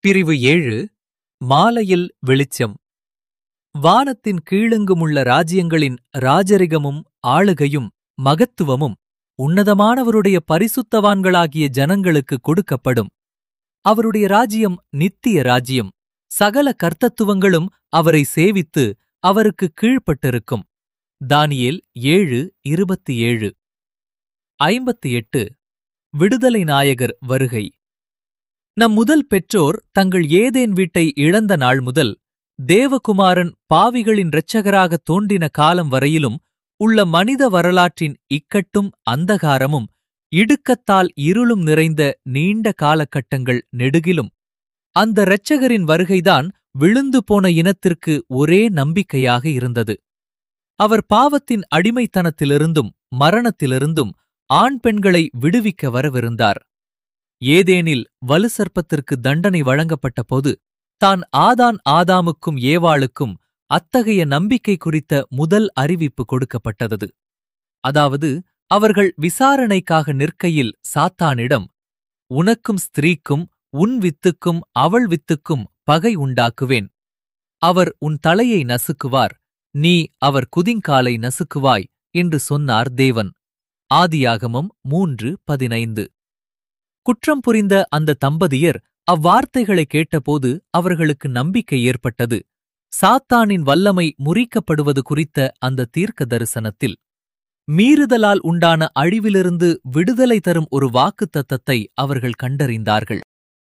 பிரிவு ஏழு மாலையில் வெளிச்சம் வானத்தின் கீழெங்குமுள்ள ராஜ்யங்களின் ராஜரிகமும் ஆளுகையும் மகத்துவமும் உன்னதமானவருடைய பரிசுத்தவான்களாகிய ஜனங்களுக்கு கொடுக்கப்படும் அவருடைய ராஜ்யம் நித்திய ராஜ்யம் சகல கர்த்தத்துவங்களும் அவரை சேவித்து அவருக்கு கீழ்ப்பட்டிருக்கும் தானியேல் ஏழு இருபத்தி ஏழு ஐம்பத்தி எட்டு விடுதலை நாயகர் வருகை நம் முதல் பெற்றோர் தங்கள் ஏதேன் வீட்டை இழந்த நாள் முதல் தேவகுமாரன் பாவிகளின் இரட்சகராக தோன்றின காலம் வரையிலும் உள்ள மனித வரலாற்றின் இக்கட்டும் அந்தகாரமும் இடுக்கத்தால் இருளும் நிறைந்த நீண்ட காலகட்டங்கள் நெடுகிலும் அந்த இரட்சகரின் வருகைதான் விழுந்து போன இனத்திற்கு ஒரே நம்பிக்கையாக இருந்தது அவர் பாவத்தின் அடிமைத்தனத்திலிருந்தும் மரணத்திலிருந்தும் ஆண் பெண்களை விடுவிக்க வரவிருந்தார் ஏதேனில் வலு சர்ப்பத்திற்கு தண்டனை வழங்கப்பட்ட போது தான் ஆதான் ஆதாமுக்கும் ஏவாளுக்கும் அத்தகைய நம்பிக்கை குறித்த முதல் அறிவிப்பு கொடுக்கப்பட்டது அதாவது அவர்கள் விசாரணைக்காக நிற்கையில் சாத்தானிடம் உனக்கும் ஸ்திரீக்கும் உன் வித்துக்கும் அவள் வித்துக்கும் பகை உண்டாக்குவேன் அவர் உன் தலையை நசுக்குவார் நீ அவர் குதிங்காலை நசுக்குவாய் என்று சொன்னார் தேவன் ஆதியாகமம் மூன்று பதினைந்து குற்றம் புரிந்த அந்த தம்பதியர் அவ்வார்த்தைகளை கேட்டபோது அவர்களுக்கு நம்பிக்கை ஏற்பட்டது சாத்தானின் வல்லமை முறிக்கப்படுவது குறித்த அந்த தீர்க்க தரிசனத்தில் மீறுதலால் உண்டான அழிவிலிருந்து விடுதலை தரும் ஒரு வாக்குத்தத்தத்தை அவர்கள் கண்டறிந்தார்கள்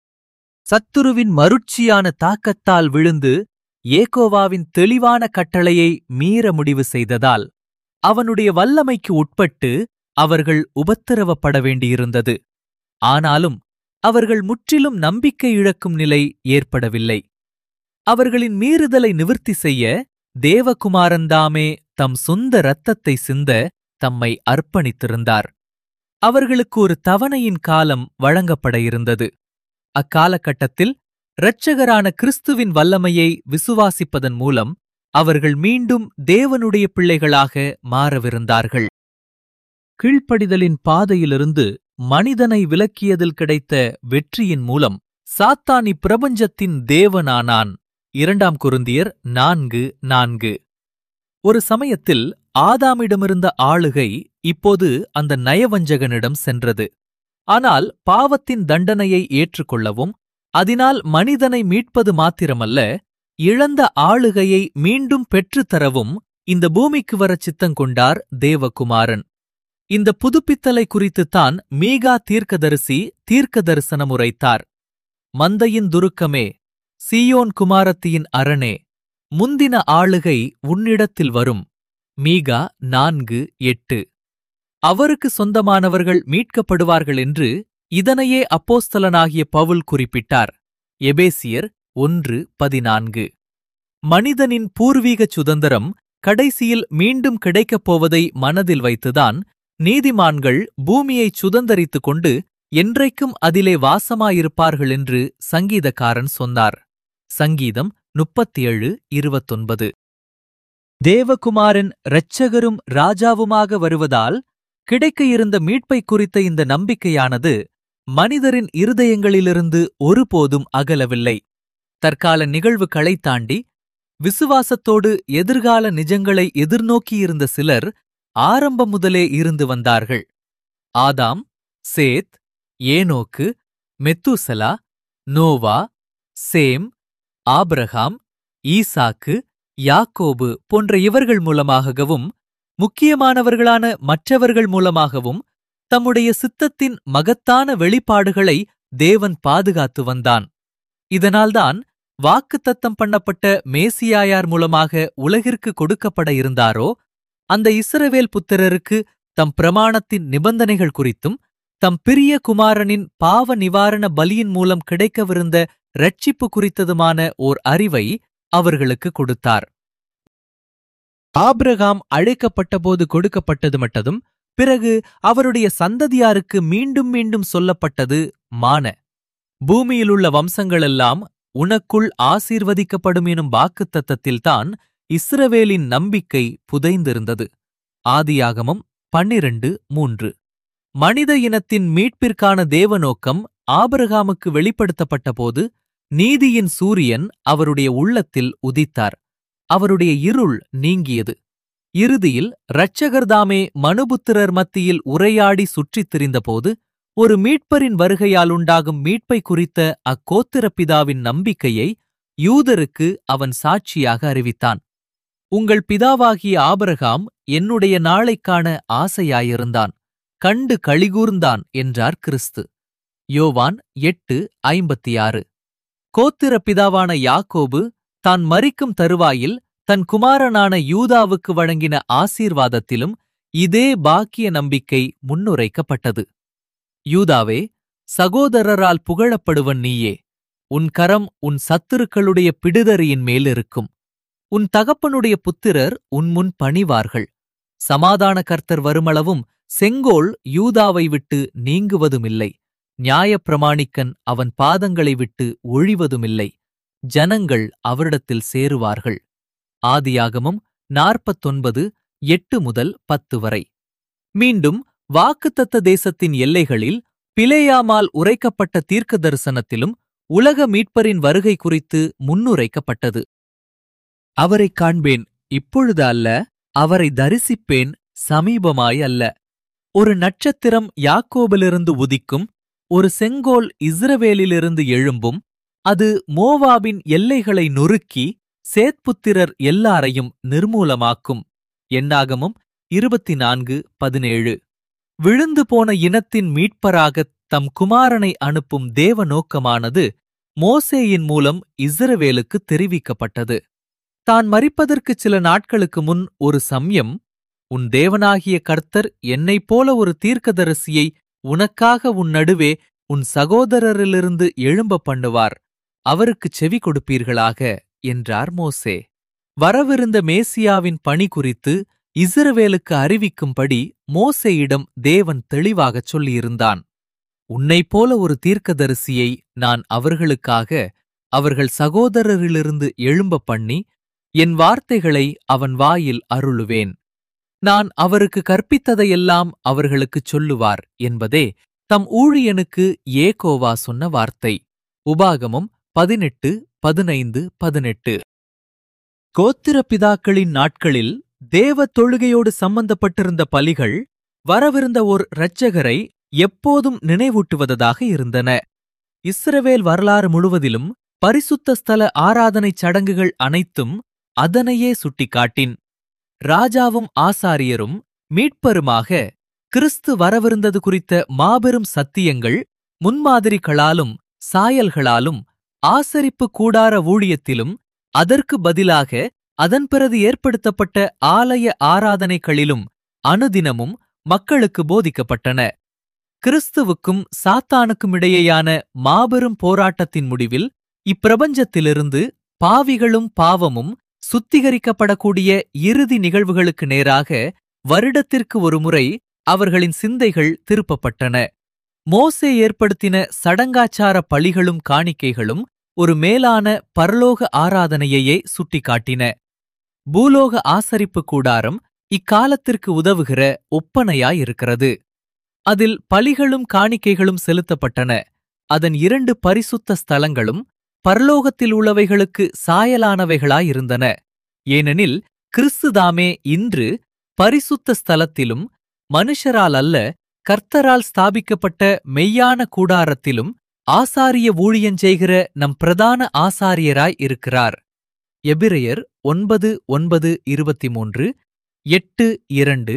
சத்துருவின் மருட்சியான தாக்கத்தால் விழுந்து ஏகோவாவின் தெளிவான கட்டளையை மீற முடிவு செய்ததால் அவனுடைய வல்லமைக்கு உட்பட்டு அவர்கள் உபத்திரவப்பட வேண்டியிருந்தது ஆனாலும் அவர்கள் முற்றிலும் நம்பிக்கை இழக்கும் நிலை ஏற்படவில்லை அவர்களின் மீறுதலை நிவிர்த்தி செய்ய தேவகுமாரன்தாமே தம் சொந்த இரத்தத்தை சிந்த தம்மை அர்ப்பணித்திருந்தார் அவர்களுக்கு ஒரு தவணையின் காலம் வழங்கப்பட இருந்தது அக்காலகட்டத்தில் இரட்சகரான கிறிஸ்துவின் வல்லமையை விசுவாசிப்பதன் மூலம் அவர்கள் மீண்டும் தேவனுடைய பிள்ளைகளாக மாறவிருந்தார்கள் கீழ்ப்படிதலின் பாதையிலிருந்து மனிதனை விலக்கியதில் கிடைத்த வெற்றியின் மூலம் சாத்தான் இப்பிரபஞ்சத்தின் தேவனானான் இரண்டாம் குருந்தியர் நான்கு நான்கு ஒரு சமயத்தில் ஆதாமிடமிருந்த ஆளுகை இப்போது அந்த நயவஞ்சகனிடம் சென்றது ஆனால் பாவத்தின் தண்டனையை ஏற்றுக்கொள்ளவும் அதனால் மனிதனை மீட்பது மாத்திரமல்ல இழந்த ஆளுகையை மீண்டும் பெற்றுத்தரவும் இந்த பூமிக்கு வர சித்தங்கொண்டார் தேவகுமாரன் இந்த புதுப்பித்தலை குறித்துத்தான் மீகா தீர்க்கதரிசி தீர்க்க தரிசனம் உரைத்தார் மந்தையின் துருக்கமே சீயோன் குமாரத்தியின் அரணே முந்தின ஆளுகை உன்னிடத்தில் வரும் மீகா நான்கு எட்டு அவருக்கு சொந்தமானவர்கள் மீட்கப்படுவார்கள் என்று இதனையே அப்போஸ்தலனாகிய பவுல் குறிப்பிட்டார் எபேசியர் ஒன்று பதினான்கு மனிதனின் பூர்வீக சுதந்திரம் கடைசியில் மீண்டும் கிடைக்கப் போவதை மனதில் வைத்துதான் நீதிமான்கள் பூமியைச் சுதந்தரித்துக் கொண்டு என்றைக்கும் அதிலே வாசமாயிருப்பார்கள் என்று சங்கீதக்காரன் சொன்னார் சங்கீதம் முப்பத்தி ஏழு இருபத்தொன்பது தேவகுமாரன் இரட்சகரும் ராஜாவுமாக வருவதால் கிடைக்க இருந்த மீட்பை குறித்த இந்த நம்பிக்கையானது மனிதரின் இருதயங்களிலிருந்து ஒருபோதும் அகலவில்லை தற்கால நிகழ்வுகளை தாண்டி விசுவாசத்தோடு எதிர்கால நிஜங்களை எதிர்நோக்கியிருந்த சிலர் ஆரம்பம் முதலே இருந்து வந்தார்கள் ஆதாம் சேத் ஏனோக்கு மெத்தூசலா நோவா சேம் ஆபிரகாம் ஈசாக்கு யாக்கோபு போன்ற இவர்கள் மூலமாகவும் முக்கியமானவர்களான மற்றவர்கள் மூலமாகவும் தம்முடைய சித்தத்தின் மகத்தான வெளிப்பாடுகளை தேவன் பாதுகாத்து வந்தான் இதனால்தான் வாக்குத்தத்தம் பண்ணப்பட்ட மேசியாயார் மூலமாக உலகிற்கு கொடுக்கப்பட இருந்தாரோ அந்த இஸ்ரவேல் புத்திரருக்கு தம் பிரமாணத்தின் நிபந்தனைகள் குறித்தும் தம் பிரிய குமாரனின் பாவ நிவாரண பலியின் மூலம் கிடைக்கவிருந்த ரட்சிப்பு குறித்ததுமான ஓர் அறிவை அவர்களுக்கு கொடுத்தார் ஆபிரகாம் அழைக்கப்பட்டபோது கொடுக்கப்பட்டது மட்டதும் பிறகு அவருடைய சந்ததியாருக்கு மீண்டும் மீண்டும் சொல்லப்பட்டது மான பூமியிலுள்ள வம்சங்களெல்லாம் உனக்குள் ஆசீர்வதிக்கப்படும் எனும் வாக்குத்தத்தத்தில்தான் இஸ்ரவேலின் நம்பிக்கை புதைந்திருந்தது ஆதியாகமம் பன்னிரண்டு மூன்று மனித இனத்தின் மீட்பிற்கான தேவநோக்கம் ஆபிரகாமுக்கு வெளிப்படுத்தப்பட்டபோது நீதியின் சூரியன் அவருடைய உள்ளத்தில் உதித்தார் அவருடைய இருள் நீங்கியது இறுதியில் இரட்சகர்தாமே மனுபுத்திரர் மத்தியில் உரையாடி சுற்றித் திரிந்தபோது ஒரு மீட்பரின் வருகையால் உண்டாகும் மீட்பை குறித்த அக்கோத்திர பிதாவின் நம்பிக்கையை யூதருக்கு அவன் சாட்சியாக அறிவித்தான் உங்கள் பிதாவாகிய ஆபிரகாம் என்னுடைய நாளைக் காண ஆசையாயிருந்தான் கண்டு களிகூர்ந்தான் என்றார் கிறிஸ்து யோவான் எட்டு ஐம்பத்தி ஆறு கோத்திர பிதாவான யாக்கோபு தான் மரிக்கும் தருவாயில் தன் குமாரனான யூதாவுக்கு வழங்கின ஆசீர்வாதத்திலும் இதே பாக்கிய நம்பிக்கை முன்னுரைக்கப்பட்டது யூதாவே சகோதரரால் புகழப்படுவன் நீயே உன் கரம் உன் சத்துருக்களுடைய பிடுதறியின் மேலிருக்கும் உன் தகப்பனுடைய புத்திரர் உன்முன் பணிவார்கள் சமாதான கர்த்தர் வருமளவும் செங்கோல் யூதாவை விட்டு நீங்குவதுமில்லை நியாயப்பிரமாணிக்கன் அவன் பாதங்களை விட்டு ஒழிவதுமில்லை ஜனங்கள் அவரிடத்தில் சேருவார்கள் ஆதியாகமம் நாற்பத்தொன்பது எட்டு முதல் பத்து வரை மீண்டும் வாக்குத்தத்த தேசத்தின் எல்லைகளில் பிலேயாமால் உரைக்கப்பட்ட தீர்க்க தரிசனத்திலும் உலக மீட்பரின் வருகை குறித்து முன்னுரைக்கப்பட்டது அவரைக் காண்பேன் இப்பொழுது அல்ல அவரை தரிசிப்பேன் சமீபமாய் அல்ல ஒரு நட்சத்திரம் யாக்கோபிலிருந்து உதிக்கும் ஒரு செங்கோல் இஸ்ரவேலிலிருந்து எழும்பும் அது மோவாபின் எல்லைகளை நொறுக்கி சேத்புத்திரர் எல்லாரையும் நிர்மூலமாக்கும் எண்ணாகமும் இருபத்தி நான்கு பதினேழு விழுந்து போன இனத்தின் மீட்பராகத் தம் குமாரனை அனுப்பும் தேவ நோக்கமானது மோசேயின் மூலம் இஸ்ரவேலுக்கு தெரிவிக்கப்பட்டது தான் மரிப்பதற்குச் சில நாட்களுக்கு முன் ஒரு சமயம் உன் தேவனாகிய கர்த்தர் என்னைப் போல ஒரு தீர்க்கதரிசியை உனக்காக உன் நடுவே உன் சகோதரரிலிருந்து எழும்ப பண்ணுவார் அவருக்குச் செவி கொடுப்பீர்களாக என்றார் மோசே வரவிருந்த மேசியாவின் பணி குறித்து இஸ்ரவேலுக்கு அறிவிக்கும்படி மோசேயிடம் தேவன் தெளிவாகச் சொல்லியிருந்தான் உன்னைப் போல ஒரு தீர்க்கதரிசியை நான் அவர்களுக்காக அவர்கள் சகோதரரிலிருந்து எழும்ப பண்ணி என் வார்த்தைகளை அவன் வாயில் அருளுவேன் நான் அவருக்கு கற்பித்ததையெல்லாம் அவர்களுக்குச் சொல்லுவார் என்பதே தம் ஊழியனுக்கு ஏகோவா சொன்ன வார்த்தை உபாகமம் பதினெட்டு பதினைந்து பதினெட்டு கோத்திர பிதாக்களின் நாட்களில் தேவ தொழுகையோடு சம்பந்தப்பட்டிருந்த பலிகள் வரவிருந்த ஓர் இரட்சகரை எப்போதும் நினைவூட்டுவதாக இருந்தன இஸ்ரவேல் வரலாறு முழுவதிலும் பரிசுத்த ஸ்தல ஆராதனைச் சடங்குகள் அனைத்தும் அதனையே சுட்டிக்காட்டின் ராஜாவும் ஆசாரியரும் மீட்பருமாக கிறிஸ்து வரவிருந்தது குறித்த மாபெரும் சத்தியங்கள் முன்மாதிரிகளாலும் சாயல்களாலும் ஆசரிப்பு கூடார ஊழியத்திலும் அதற்கு பதிலாக அதன் பிறகு ஏற்படுத்தப்பட்ட ஆலய ஆராதனைகளிலும் அனுதினமும் மக்களுக்கு போதிக்கப்பட்டன கிறிஸ்துவுக்கும் சாத்தானுக்கும் இடையேயான மாபெரும் போராட்டத்தின் முடிவில் இப்பிரபஞ்சத்திலிருந்து பாவிகளும் பாவமும் சுத்திகரிக்கப்படக்கூடிய இறுதி நிகழ்வுகளுக்கு நேராக வருடத்திற்கு ஒருமுறை அவர்களின் சிந்தைகள் திருப்பப்பட்டன மோசே ஏற்படுத்தின சடங்காச்சார பழிகளும் காணிக்கைகளும் ஒரு மேலான பரலோக ஆராதனையையே சுட்டிக்காட்டின பூலோக ஆசரிப்பு கூடாரம் இக்காலத்திற்கு உதவுகிற ஒப்பனையாயிருக்கிறது அதில் பலிகளும் காணிக்கைகளும் செலுத்தப்பட்டன அதன் இரண்டு பரிசுத்த ஸ்தலங்களும் பரலோகத்தில் உள்ளவைகளுக்கு சாயலானவைகளாயிருந்தன ஏனெனில் கிறிஸ்துதாமே இன்று பரிசுத்த ஸ்தலத்திலும் மனுஷரால் அல்ல கர்த்தரால் ஸ்தாபிக்கப்பட்ட மெய்யான கூடாரத்திலும் ஆசாரிய ஊழியஞ்செய்கிற நம் பிரதான ஆசாரியராய் இருக்கிறார் எபிரெயர் ஒன்பது ஒன்பது இருபத்தி மூன்று எட்டு இரண்டு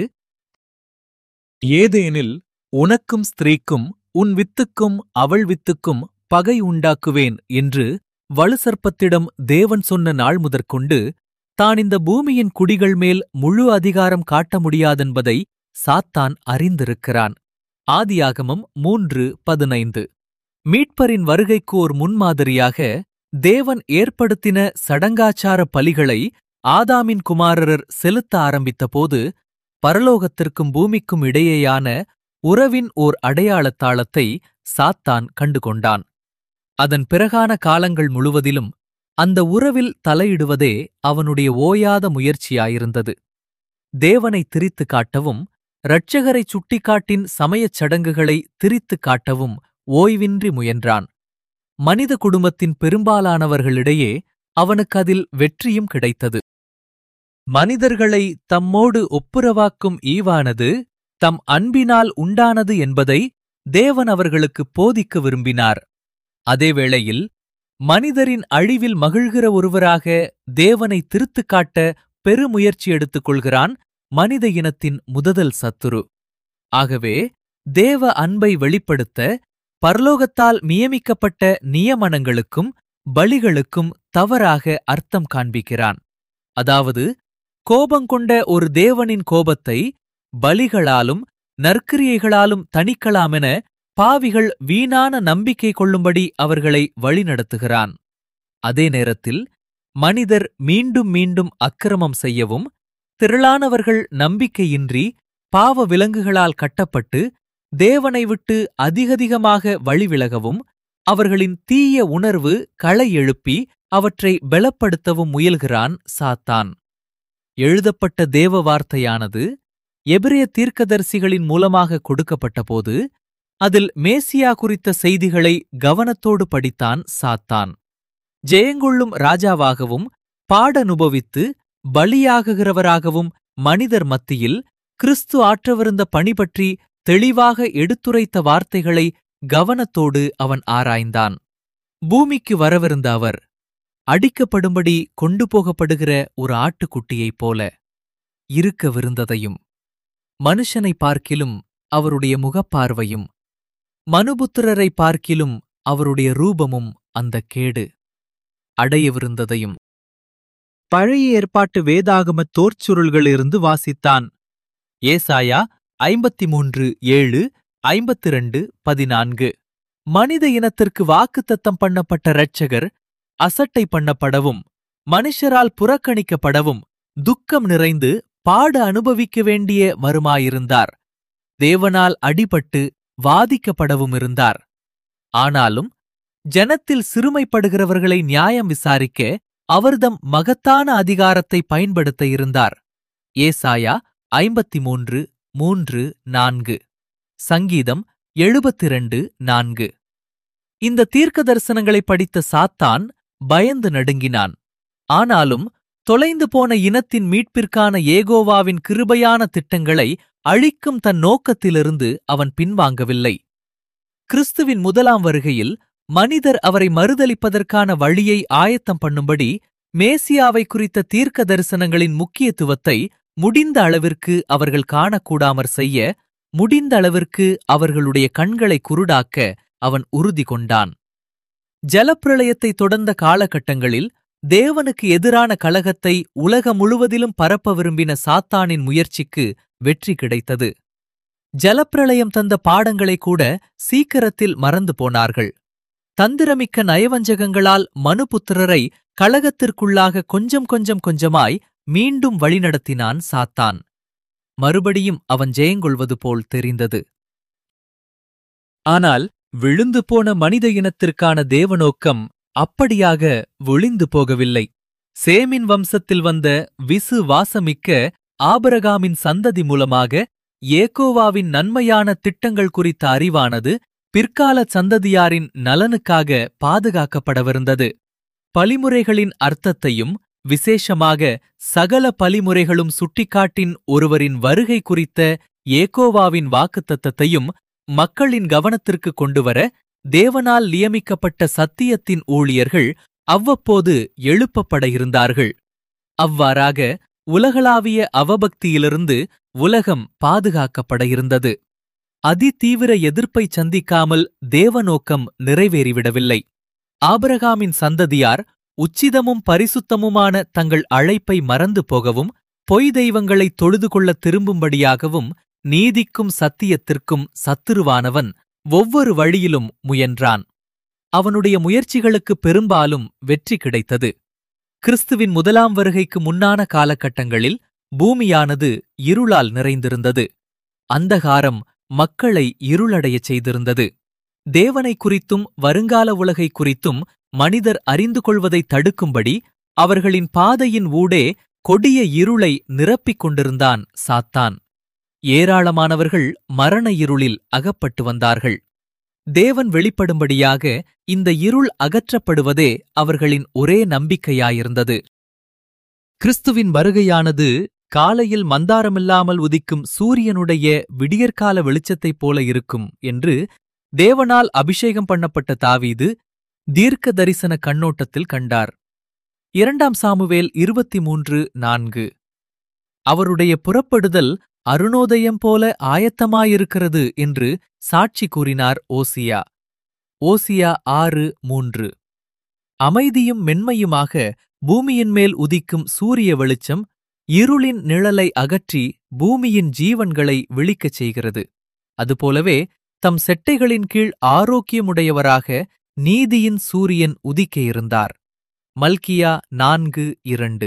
ஏதேனில் உனக்கும் ஸ்திரீக்கும் உன் வித்துக்கும் அவள் வித்துக்கும் பகை உண்டாக்குவேன் என்று வலுசற்பத்திடம் தேவன் சொன்ன நாள் முதற்கொண்டு தான் இந்த பூமியின் குடிகள் மேல் முழு அதிகாரம் காட்ட முடியாதென்பதை சாத்தான் அறிந்திருக்கிறான் ஆதியாகமம் மூன்று பதினைந்து மீட்பரின் வருகைக்கு ஓர் முன்மாதிரியாக தேவன் ஏற்படுத்தின சடங்காச்சார பலிகளை ஆதாமின் குமாரர் செலுத்த ஆரம்பித்தபோது பரலோகத்திற்கும் பூமிக்கும் இடையேயான உறவின் ஓர் அடையாளத்தாளத்தை சாத்தான் கண்டுகொண்டான் அதன் பிறகான காலங்கள் முழுவதிலும் அந்த உறவில் தலையிடுவதே அவனுடைய ஓயாத முயற்சியாயிருந்தது தேவனை திரித்து காட்டவும் இரட்சகரை சுட்டிக்காட்டின் சமயச் சடங்குகளை திரித்துக் காட்டவும் ஓய்வின்றி முயன்றான் மனித குடும்பத்தின் பெரும்பாலானவர்களிடையே அவனுக்கு அதில் வெற்றியும் கிடைத்தது மனிதர்களை தம்மோடு ஒப்புரவாக்கும் ஈவானது தம் அன்பினால் உண்டானது என்பதை தேவன் அவர்களுக்கு போதிக்க விரும்பினார் அதேவேளையில் மனிதரின் அழிவில் மகிழ்கிற ஒருவராக தேவனை திருத்துக் காட்ட பெருமுயற்சி எடுத்துக் கொள்கிறான் மனித இனத்தின் முதல் சத்துரு ஆகவே தேவ அன்பை வெளிப்படுத்த பரலோகத்தால் நியமிக்கப்பட்ட நியமனங்களுக்கும் பலிகளுக்கும் தவறாக அர்த்தம் காண்பிக்கிறான் அதாவது கோபங்கொண்ட ஒரு தேவனின் கோபத்தை பலிகளாலும் நற்கிரியைகளாலும் தணிக்கலாமென பாவிகள் வீணான நம்பிக்கை கொள்ளும்படி அவர்களை வழிநடத்துகிறான் அதே நேரத்தில் மனிதர் மீண்டும் மீண்டும் அக்கிரமம் செய்யவும் திரளானவர்கள் நம்பிக்கையின்றி பாவ விலங்குகளால் கட்டப்பட்டு தேவனை விட்டு அதிகதிகமாக வழிவிலகவும் அவர்களின் தீய உணர்வு களை எழுப்பி அவற்றை பலப்படுத்தவும் முயல்கிறான் சாத்தான் எழுதப்பட்ட தேவ வார்த்தையானது எபிரேய தீர்க்கதரிசிகளின் மூலமாக கொடுக்கப்பட்டபோது அதில் மேசியா குறித்த செய்திகளை கவனத்தோடு படித்தான் சாத்தான் ஜெயங்கொள்ளும் ராஜாவாகவும் பாடனுபவித்து பலியாகுகிறவராகவும் மனிதர் மத்தியில் கிறிஸ்து ஆற்றவிருந்த பணி பற்றி தெளிவாக எடுத்துரைத்த வார்த்தைகளை கவனத்தோடு அவன் ஆராய்ந்தான் பூமிக்கு வரவிருந்த அவர் அடிக்கப்படும்படி கொண்டு போகப்படுகிற ஒரு ஆட்டுக்குட்டியைப் போல இருக்கவிருந்ததையும் மனுஷனை பார்க்கிலும் அவருடைய முகப்பார்வையும் மனுபுத்திரரை பார்க்கிலும் அவருடைய ரூபமும் அந்த கேடு அடையவிருந்ததையும் பழைய ஏற்பாட்டு வேதாகம தோற்சுருள்களிலிருந்து வாசித்தான் ஏசாயா ஐம்பத்தி மூன்று ஏழு ஐம்பத்தி ரெண்டு பதினான்கு மனித இனத்திற்கு வாக்குத்தத்தம் பண்ணப்பட்ட இரட்சகர் அசட்டை பண்ணப்படவும் மனுஷரால் புறக்கணிக்கப்படவும் துக்கம் நிறைந்து பாடு அனுபவிக்க வேண்டிய மருமாயிருந்தார் தேவனால் அடிபட்டு வாதிக்கப்படவும் இருந்தார் ஆனாலும் ஜனத்தில் சிறுமைப்படுகிறவர்களை நியாயம் விசாரிக்க அவர்தம் மகத்தான அதிகாரத்தை பயன்படுத்த இருந்தார் ஏசாயா ஐம்பத்தி மூன்று மூன்று நான்கு சங்கீதம் எழுபத்திரண்டு நான்கு இந்த தீர்க்க தரிசனங்களை படித்த சாத்தான் பயந்து நடுங்கினான் ஆனாலும் தொலைந்து போன இனத்தின் மீட்பிற்கான ஏகோவாவின் கிருபையான திட்டங்களை அழிக்கும் தன் நோக்கத்திலிருந்து அவன் பின்வாங்கவில்லை கிறிஸ்துவின் முதலாம் வருகையில் மனிதர் அவரை மறுதலிப்பதற்கான வழியை ஆயத்தம் பண்ணும்படி மேசியாவை குறித்த தீர்க்க தரிசனங்களின் முக்கியத்துவத்தை முடிந்த அளவிற்கு அவர்கள் காணக்கூடாமற் செய்ய முடிந்த அளவிற்கு அவர்களுடைய கண்களை குருடாக்க அவன் உறுதி கொண்டான் ஜலப்பிரளயத்தை தொடர்ந்த காலகட்டங்களில் தேவனுக்கு எதிரான கலகத்தை உலகம் முழுவதிலும் பரப்ப விரும்பின சாத்தானின் முயற்சிக்கு வெற்றி கிடைத்தது ஜலப்பிரளயம் தந்த பாடங்களை கூட சீக்கிரத்தில் மறந்து போனார்கள் தந்திரமிக்க நயவஞ்சகங்களால் மனுபுத்திரரை கழகத்திற்குள்ளாக கொஞ்சம் கொஞ்சம் கொஞ்சமாய் மீண்டும் வழிநடத்தினான் சாத்தான் மறுபடியும் அவன் ஜெயங்கொள்வது போல் தெரிந்தது ஆனால் விழுந்து போன மனித இனத்திற்கான தேவநோக்கம் அப்படியாக ஒளிந்து போகவில்லை சேமின் வம்சத்தில் வந்த விசு வாசமிக்க ஆபரகாமின் சந்ததி மூலமாக ஏகோவாவின் நன்மையான திட்டங்கள் குறித்த அறிவானது பிற்கால சந்ததியாரின் நலனுக்காக பாதுகாக்கப்படவிருந்தது பலிமுறைகளின் அர்த்தத்தையும் விசேஷமாக சகல பலிமுறைகளும் சுட்டிக்காட்டின் ஒருவரின் வருகை குறித்த ஏகோவாவின் வாக்குத்தத்தத்தையும் மக்களின் கவனத்திற்கு கொண்டுவர தேவனால் நியமிக்கப்பட்ட சத்தியத்தின் ஊழியர்கள் அவ்வப்போது எழுப்பப்பட இருந்தார்கள் அவ்வாறாக உலகளாவிய அவபக்தியிலிருந்து உலகம் பாதுகாக்கப்பட இருந்தது அதிதீவிர எதிர்ப்பை சந்திக்காமல் தேவநோக்கம் நிறைவேறிவிடவில்லை ஆபிரகாமின் சந்ததியார் உச்சிதமும் பரிசுத்தமுமான தங்கள் அழைப்பை மறந்து போகவும் பொய் தெய்வங்களை தொழுது கொள்ள திரும்பும்படியாகவும் நீதிக்கும் சத்தியத்திற்கும் சத்துருவானவன் ஒவ்வொரு வழியிலும் முயன்றான் அவனுடைய முயற்சிகளுக்கு பெரும்பாலும் வெற்றி கிடைத்தது கிறிஸ்துவின் முதலாம் வருகைக்கு முன்னான காலகட்டங்களில் பூமியானது இருளால் நிறைந்திருந்தது அந்தகாரம் மக்களை இருளடையச் செய்திருந்தது தேவனை குறித்தும் வருங்கால உலகை குறித்தும் மனிதர் அறிந்து கொள்வதை தடுக்கும்படி அவர்களின் பாதையின் ஊடே கொடிய இருளை நிரப்பிக் கொண்டிருந்தான் சாத்தான் ஏராளமானவர்கள் மரண இருளில் அகப்பட்டு வந்தார்கள் தேவன் வெளிப்படும்படியாக இந்த இருள் அகற்றப்படுவதே அவர்களின் ஒரே நம்பிக்கையாயிருந்தது கிறிஸ்துவின் வருகையானது காலையில் மந்தாரமில்லாமல் உதிக்கும் சூரியனுடைய விடியற்கால வெளிச்சத்தைப் போல இருக்கும் என்று தேவனால் அபிஷேகம் பண்ணப்பட்ட தாவீது தீர்க்க தரிசன கண்ணோட்டத்தில் கண்டார் இரண்டாம் சாமுவேல் இருபத்தி மூன்று நான்கு அவருடைய புறப்படுதல் அருணோதயம் போல ஆயத்தமாயிருக்கிறது என்று சாட்சி கூறினார் ஓசியா ஓசியா ஆறு மூன்று அமைதியும் மென்மையுமாக பூமியின் மேல் உதிக்கும் சூரிய வெளிச்சம் இருளின் நிழலை அகற்றி பூமியின் ஜீவன்களை விழிக்கச் செய்கிறது அதுபோலவே தம் செட்டைகளின் கீழ் ஆரோக்கியமுடையவராக நீதியின் சூரியன் உதிக்க இருந்தார் மல்கியா நான்கு இரண்டு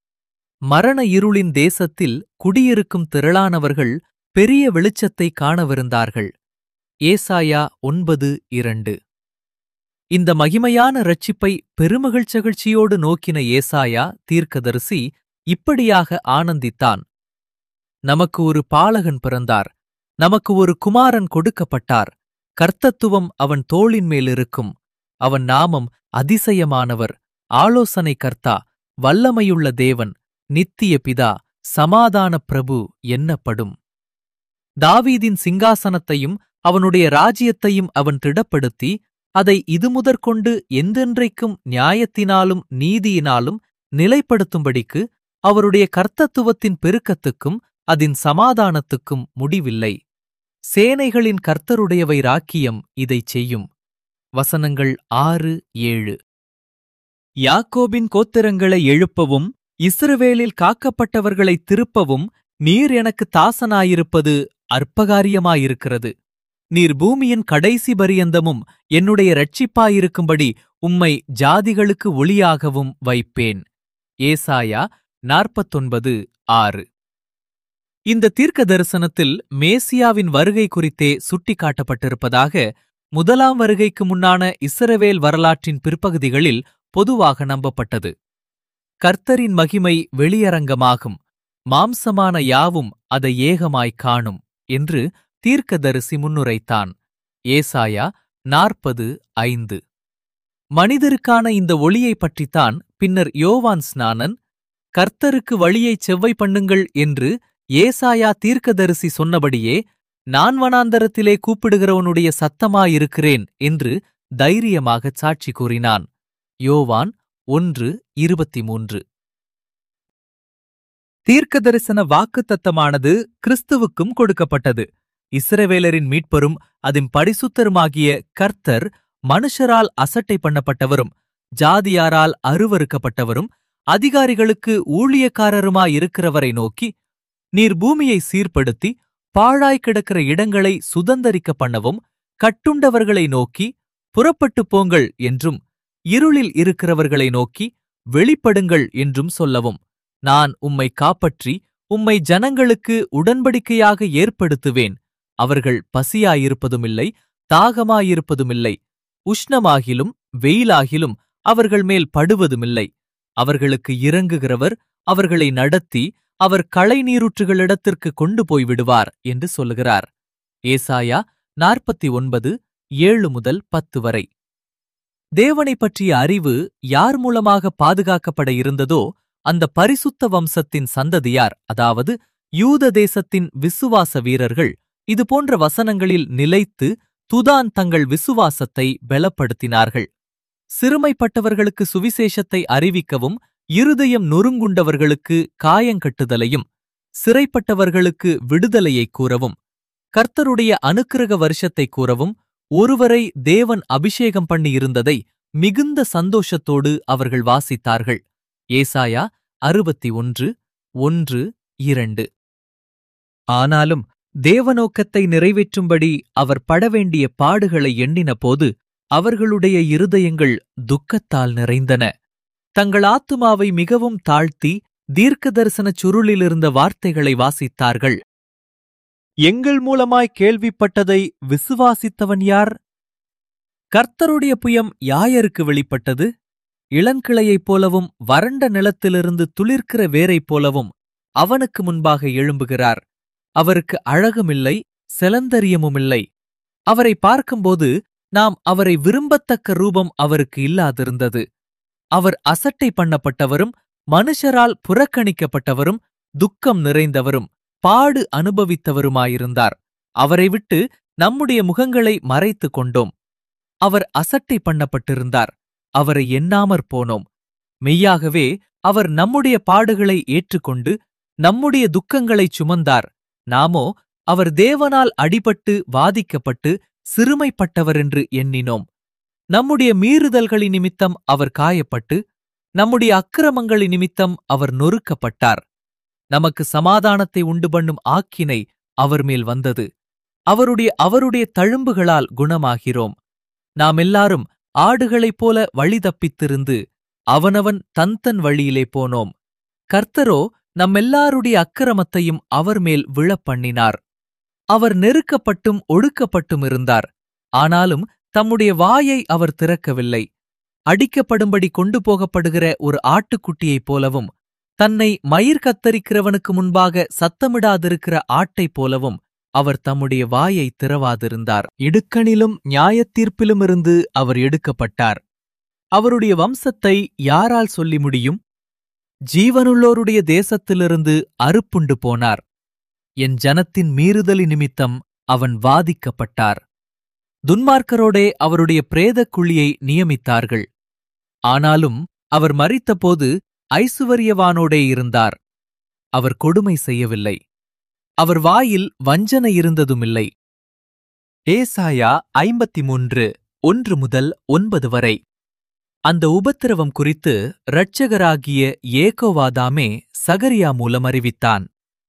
மரண இருளின் தேசத்தில் குடியிருக்கும் திரளானவர்கள் பெரிய வெளிச்சத்தை காணவிருந்தார்கள் ஏசாயா ஒன்பது இரண்டு இந்த மகிமையான இரட்சிப்பை பெருமகிழ்ச்சகிழ்ச்சியோடு நோக்கின ஏசாயா தீர்க்கதரிசி இப்படியாக ஆனந்தித்தான் நமக்கு ஒரு பாலகன் பிறந்தார் நமக்கு ஒரு குமாரன் கொடுக்கப்பட்டார் கர்த்தத்துவம் அவன் தோளின் மேலிருக்கும் அவன் நாமம் அதிசயமானவர் ஆலோசனை கர்த்தா வல்லமையுள்ள தேவன் நித்திய பிதா சமாதான பிரபு என்னப்படும் தாவீதின் சிங்காசனத்தையும் அவனுடைய ராஜ்யத்தையும் அவன் திடப்படுத்தி அதை இதுமுதற்கொண்டு எந்தென்றைக்கும் நியாயத்தினாலும் நீதியினாலும் நிலைப்படுத்தும்படிக்கு அவருடைய கர்த்தத்துவத்தின் பெருக்கத்துக்கும் அதன் சமாதானத்துக்கும் முடிவில்லை சேனைகளின் கர்த்தருடையவை ராக்கியம் இதைச் செய்யும் வசனங்கள் ஆறு ஏழு யாக்கோபின் கோத்திரங்களை எழுப்பவும் இஸ்ரவேலில் காக்கப்பட்டவர்களை திருப்பவும் நீர் எனக்கு தாசனாயிருப்பது அற்பகாரியமாயிருக்கிறது நீர் பூமியின் கடைசி பரியந்தமும் என்னுடைய இரட்சிப்பாயிருக்கும்படி உம்மை ஜாதிகளுக்கு ஒளியாகவும் வைப்பேன் ஏசாயா நாற்பத்தொன்பது ஆறு இந்த தீர்க்க தரிசனத்தில் மேசியாவின் வருகை குறித்தே சுட்டிக்காட்டப்பட்டிருப்பதாக முதலாம் வருகைக்கு முன்னான இஸ்ரவேல் வரலாற்றின் பிற்பகுதிகளில் பொதுவாக நம்பப்பட்டது கர்த்தரின் மகிமை வெளியரங்கமாகும் மாம்சமான யாவும் அதை ஏகமாய் காணும் என்று தீர்க்கதரிசி முன்னுரைத்தான் ஏசாயா நாற்பது ஐந்து மனிதருக்கான இந்த ஒளியைப் பற்றித்தான் பின்னர் யோவான் ஸ்நானன் கர்த்தருக்கு வழியைச் செவ்வை பண்ணுங்கள் என்று ஏசாயா தீர்க்கதரிசி சொன்னபடியே நான் வனாந்தரத்திலே கூப்பிடுகிறவனுடைய சத்தமாயிருக்கிறேன் என்று தைரியமாகச் சாட்சி கூறினான் யோவான் ஒன்று இருபத்தி மூன்று தீர்க்கதரிசன வாக்குத்தத்தமானது கிறிஸ்துவுக்கும் கொடுக்கப்பட்டது இஸ்ரவேலரின் மீட்பரும் அதன் பரிசுத்தருமாகிய கர்த்தர் மனுஷரால் அசட்டை பண்ணப்பட்டவரும் ஜாதியாரால் அருவறுக்கப்பட்டவரும் அதிகாரிகளுக்கு ஊழியக்காரருமாயிருக்கிறவரை நோக்கி நீர் பூமியை சீர்படுத்தி பாழாய் கிடக்கிற இடங்களை சுதந்தரிக்க பண்ணவும் கட்டுண்டவர்களை நோக்கி புறப்பட்டுப் போங்கள் என்றும் இருளில் இருக்கிறவர்களை நோக்கி வெளிப்படுங்கள் என்றும் சொல்லவும் நான் உம்மை காப்பற்றி உம்மை ஜனங்களுக்கு உடன்படிக்கையாக ஏற்படுத்துவேன் அவர்கள் பசியாயிருப்பதுமில்லை தாகமாயிருப்பதுமில்லை உஷ்ணமாகிலும் வெயிலாகிலும் அவர்கள் மேல் படுவதுமில்லை அவர்களுக்கு இறங்குகிறவர் அவர்களை நடத்தி அவர் களை நீரூற்றுகளிடத்திற்கு கொண்டு போய் விடுவார் என்று சொல்லுகிறார் ஏசாயா நாற்பத்தி ஒன்பது ஏழு முதல் பத்து வரை தேவனைப் பற்றிய அறிவு யார் மூலமாக பாதுகாக்கப்பட இருந்ததோ அந்த பரிசுத்த வம்சத்தின் சந்ததியார் அதாவது யூத தேசத்தின் விசுவாச வீரர்கள் இதுபோன்ற வசனங்களில் நிலைத்து துதான் தங்கள் விசுவாசத்தை பலப்படுத்தினார்கள் சிறுமைப்பட்டவர்களுக்கு சுவிசேஷத்தை அறிவிக்கவும் இருதயம் நொறுங்குண்டவர்களுக்கு காயங்கட்டுதலையும் சிறைப்பட்டவர்களுக்கு விடுதலையைக் கூறவும் கர்த்தருடைய அனுக்கிரக வருஷத்தை கூறவும் ஒருவரை தேவன் அபிஷேகம் பண்ணியிருந்ததை மிகுந்த சந்தோஷத்தோடு அவர்கள் வாசித்தார்கள் ஏசாயா அறுபத்தி ஒன்று ஒன்று இரண்டு ஆனாலும் தேவநோக்கத்தை நிறைவேற்றும்படி அவர் படவேண்டிய பாடுகளை எண்ணினபோது அவர்களுடைய இருதயங்கள் துக்கத்தால் நிறைந்தன தங்கள் ஆத்துமாவை மிகவும் தாழ்த்தி தீர்க்க தரிசனச் சுருளிலிருந்த வார்த்தைகளை வாசித்தார்கள் எங்கள் மூலமாய் கேள்விப்பட்டதை விசுவாசித்தவன் யார் கர்த்தருடைய புயம் யாயருக்கு வெளிப்பட்டது இளங்கிளையைப் போலவும் வறண்ட நிலத்திலிருந்து துளிர்க்கிற வேரைப் போலவும் அவனுக்கு முன்பாக எழும்புகிறார் அவருக்கு அழகுமில்லை செலந்தரியமுமில்லை அவரை பார்க்கும்போது நாம் அவரை விரும்பத்தக்க ரூபம் அவருக்கு இல்லாதிருந்தது அவர் அசட்டை பண்ணப்பட்டவரும் மனுஷரால் புறக்கணிக்கப்பட்டவரும் துக்கம் நிறைந்தவரும் பாடு அனுபவித்தவருமாயிருந்தார் அவரை விட்டு நம்முடைய முகங்களை மறைத்துக் கொண்டோம் அவர் அசட்டை பண்ணப்பட்டிருந்தார் அவரை எண்ணாமற் போனோம் மெய்யாகவே அவர் நம்முடைய பாடுகளை ஏற்றுக்கொண்டு நம்முடைய துக்கங்களைச் சுமந்தார் நாமோ அவர் தேவனால் அடிபட்டு வாதிக்கப்பட்டு சிறுமைப்பட்டவரென்று எண்ணினோம் நம்முடைய மீறுதல்களின் நிமித்தம் அவர் காயப்பட்டு நம்முடைய அக்கிரமங்களின் நிமித்தம் அவர் நொறுக்கப்பட்டார் நமக்கு சமாதானத்தை உண்டு பண்ணும் ஆக்கினை அவர் மேல் வந்தது அவருடைய அவருடைய தழும்புகளால் குணமாகிறோம் நாம் எல்லாரும் ஆடுகளைப் போல வழி தப்பித்திருந்து அவனவன் தன் தன் வழியிலே போனோம் கர்த்தரோ நம்மெல்லாருடைய அக்கிரமத்தையும் அவர் மேல் விழப்பண்ணினார் அவர் நெருக்கப்பட்டும் ஒடுக்கப்பட்டும் இருந்தார் ஆனாலும் தம்முடைய வாயை அவர் திறக்கவில்லை அடிக்கப்படும்படி கொண்டு போகப்படுகிற ஒரு ஆட்டுக்குட்டியைப் போலவும் தன்னை மயிர் கத்தரிக்கிறவனுக்கு முன்பாக சத்தமிடாதிருக்கிற ஆட்டைப் போலவும் அவர் தம்முடைய வாயை திறவாதிருந்தார் இடுக்கணிலும் நியாயத்தீர்ப்பிலுமிருந்து அவர் எடுக்கப்பட்டார் அவருடைய வம்சத்தை யாரால் சொல்லி முடியும் ஜீவனுள்ளோருடைய தேசத்திலிருந்து அறுப்புண்டு போனார் என் ஜனத்தின் மீறுதலி நிமித்தம் அவன் வாதிக்கப்பட்டார் துன்மார்க்கரோடே அவருடைய பிரேதக் குழியை நியமித்தார்கள் ஆனாலும் அவர் மரித்தபோது ஐசுவரியவானோடே இருந்தார் அவர் கொடுமை செய்யவில்லை அவர் வாயில் வஞ்சனை இருந்ததுமில்லை ஏசாயா ஐம்பத்தி மூன்று ஒன்று முதல் ஒன்பது வரை அந்த உபத்திரவம் குறித்து இரட்சகராகிய ஏகோவாதாமே சகரியா மூலம் அறிவித்தான்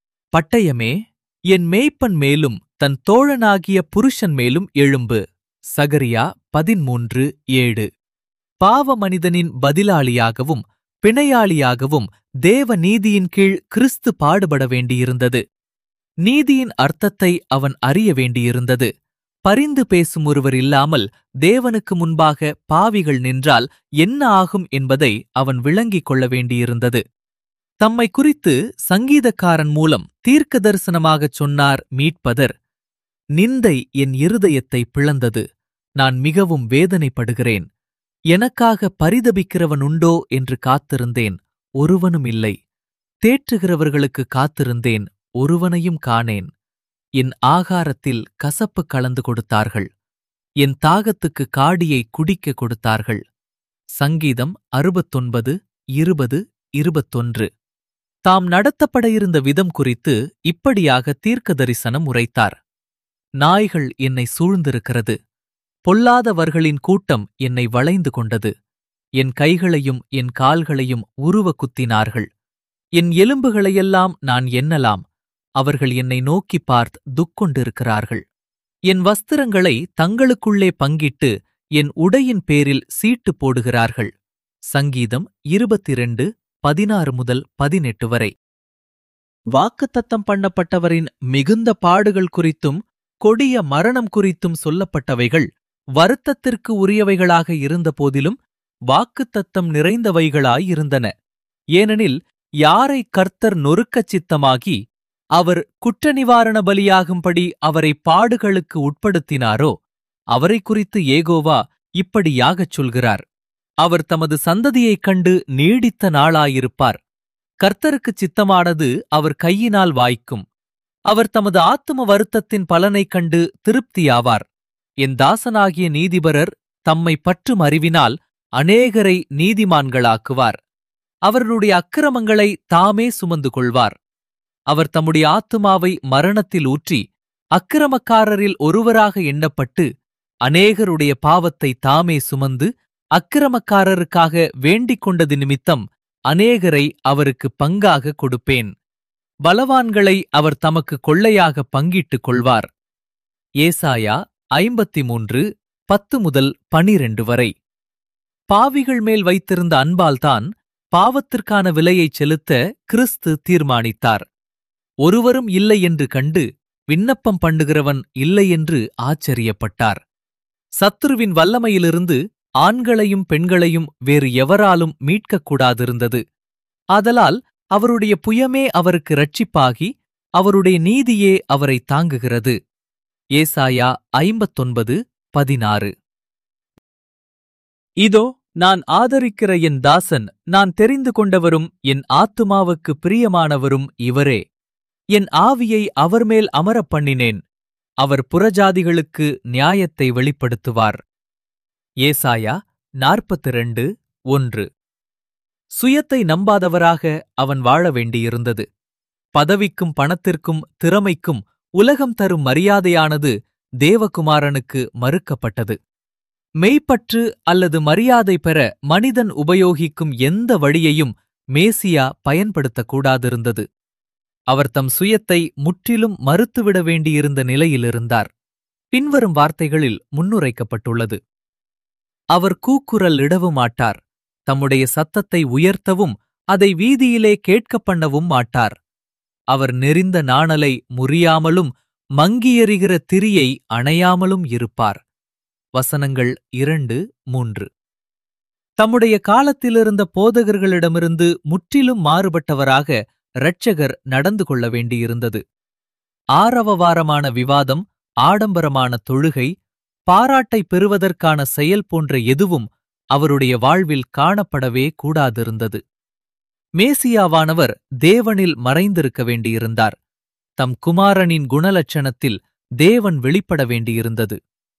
பட்டயமே என் மேய்ப்பன் மேலும் தன் தோழனாகிய புருஷன் மேலும் எழும்பு சகரியா பதிமூன்று ஏழு பாவ மனிதனின் பதிலாளியாகவும் பிணையாளியாகவும் தேவ நீதியின் கீழ் கிறிஸ்து பாடுபட வேண்டியிருந்தது நீதியின் அர்த்தத்தை அவன் அறிய வேண்டியிருந்தது பரிந்து பேசும் ஒருவர் இல்லாமல் தேவனுக்கு முன்பாக பாவிகள் நின்றால் என்ன ஆகும் என்பதை அவன் விளங்கிக் கொள்ள வேண்டியிருந்தது தம்மை குறித்து சங்கீதக்காரன் மூலம் தீர்க்க தரிசனமாகச் சொன்னார் மீட்பதர் நிந்தை என் இருதயத்தை பிளந்தது நான் மிகவும் வேதனைப்படுகிறேன் எனக்காக பரிதபிக்கிறவன் உண்டோ என்று காத்திருந்தேன் ஒருவனும் இல்லை தேற்றுகிறவர்களுக்கு காத்திருந்தேன் ஒருவனையும் காணேன் என் ஆகாரத்தில் கசப்பு கலந்து கொடுத்தார்கள் என் தாகத்துக்கு காடியை குடிக்க கொடுத்தார்கள் சங்கீதம் அறுபத்தொன்பது இருபது இருபத்தொன்று தாம் நடத்தப்பட இருந்த விதம் குறித்து இப்படியாக தீர்க்க தரிசனம் உரைத்தார் நாய்கள் என்னை சூழ்ந்திருக்கிறது பொல்லாதவர்களின் கூட்டம் என்னை வளைந்து கொண்டது என் கைகளையும் என் கால்களையும் உருவ குத்தினார்கள் என் எலும்புகளையெல்லாம் நான் எண்ணலாம் அவர்கள் என்னை நோக்கிப் பார்த்து துக்கொண்டிருக்கிறார்கள் என் வஸ்திரங்களை தங்களுக்குள்ளே பங்கிட்டு என் உடையின் பேரில் சீட்டு போடுகிறார்கள் சங்கீதம் இருபத்திரண்டு பதினாறு முதல் பதினெட்டு வரை வாக்குத்தத்தம் பண்ணப்பட்டவரின் மிகுந்த பாடுகள் குறித்தும் கொடிய மரணம் குறித்தும் சொல்லப்பட்டவைகள் வருத்தத்திற்கு உரியவைகளாக இருந்தபோதிலும் வாக்குத்தத்தம் நிறைந்தவைகளாயிருந்தன ஏனெனில் யாரை கர்த்தர் நொறுக்கச் சித்தமாகி அவர் குற்ற நிவாரண பலியாகும்படி அவரை பாடுகளுக்கு உட்படுத்தினாரோ அவரை குறித்து ஏகோவா இப்படியாகச் சொல்கிறார் அவர் தமது சந்ததியைக் கண்டு நீடித்த நாளாயிருப்பார் கர்த்தருக்குச் சித்தமானது அவர் கையினால் வாய்க்கும் அவர் தமது ஆத்தும வருத்தத்தின் பலனைக் கண்டு திருப்தியாவார் என் தாசனாகிய நீதிபரர் தம்மை பற்றும் அறிவினால் அநேகரை நீதிமான்களாக்குவார் அவர்களுடைய அக்கிரமங்களை தாமே சுமந்து கொள்வார் அவர் தம்முடைய ஆத்துமாவை மரணத்தில் ஊற்றி அக்கிரமக்காரரில் ஒருவராக எண்ணப்பட்டு அநேகருடைய பாவத்தை தாமே சுமந்து அக்கிரமக்காரருக்காக வேண்டிக் கொண்டது நிமித்தம் அநேகரை அவருக்கு பங்காக கொடுப்பேன் பலவான்களை அவர் தமக்கு கொள்ளையாக பங்கிட்டுக் கொள்வார் ஏசாயா ஐம்பத்தி மூன்று பத்து முதல் பனிரெண்டு வரை பாவிகள் மேல் வைத்திருந்த அன்பால்தான் பாவத்திற்கான விலையைச் செலுத்த கிறிஸ்து தீர்மானித்தார் ஒருவரும் இல்லை என்று கண்டு விண்ணப்பம் பண்ணுகிறவன் இல்லை என்று ஆச்சரியப்பட்டார் சத்துருவின் வல்லமையிலிருந்து ஆண்களையும் பெண்களையும் வேறு எவராலும் மீட்கக்கூடாதிருந்தது ஆதலால் அவருடைய புயமே அவருக்கு இரட்சிப்பாகி அவருடைய நீதியே அவரை தாங்குகிறது ஏசாயா ஐம்பத்தொன்பது பதினாறு இதோ நான் ஆதரிக்கிற என் தாசன் நான் தெரிந்து கொண்டவரும் என் ஆத்துமாவுக்கு பிரியமானவரும் இவரே என் ஆவியை அவர் மேல் அமரப் பண்ணினேன் அவர் புறஜாதிகளுக்கு நியாயத்தை வெளிப்படுத்துவார் ஏசாயா நாற்பத்தி ரெண்டு ஒன்று சுயத்தை நம்பாதவராக அவன் வாழ வேண்டியிருந்தது பதவிக்கும் பணத்திற்கும் திறமைக்கும் உலகம் தரும் மரியாதையானது தேவகுமாரனுக்கு மறுக்கப்பட்டது மெய்ப்பற்று அல்லது மரியாதை பெற மனிதன் உபயோகிக்கும் எந்த வழியையும் மேசியா பயன்படுத்தக்கூடாதிருந்தது அவர் தம் சுயத்தை முற்றிலும் மறுத்துவிட வேண்டியிருந்த நிலையிலிருந்தார் பின்வரும் வார்த்தைகளில் முன்னுரைக்கப்பட்டுள்ளது அவர் கூக்குரல் இடவும் மாட்டார் தம்முடைய சத்தத்தை உயர்த்தவும் அதை வீதியிலே கேட்கப் பண்ணவும் மாட்டார் அவர் நெறிந்த நாணலை முறியாமலும் மங்கியெறிகிற திரியை அணையாமலும் இருப்பார் வசனங்கள் இரண்டு மூன்று தம்முடைய காலத்திலிருந்த போதகர்களிடமிருந்து முற்றிலும் மாறுபட்டவராக இரட்சகர் நடந்து கொள்ள வேண்டியிருந்தது ஆரவவாரமான விவாதம் ஆடம்பரமான தொழுகை பாராட்டை பெறுவதற்கான செயல் போன்ற எதுவும் அவருடைய வாழ்வில் காணப்படவே கூடாதிருந்தது மேசியாவானவர் தேவனில் மறைந்திருக்க வேண்டியிருந்தார் தம் குமாரனின் குணலட்சணத்தில் தேவன் வெளிப்பட வேண்டியிருந்தது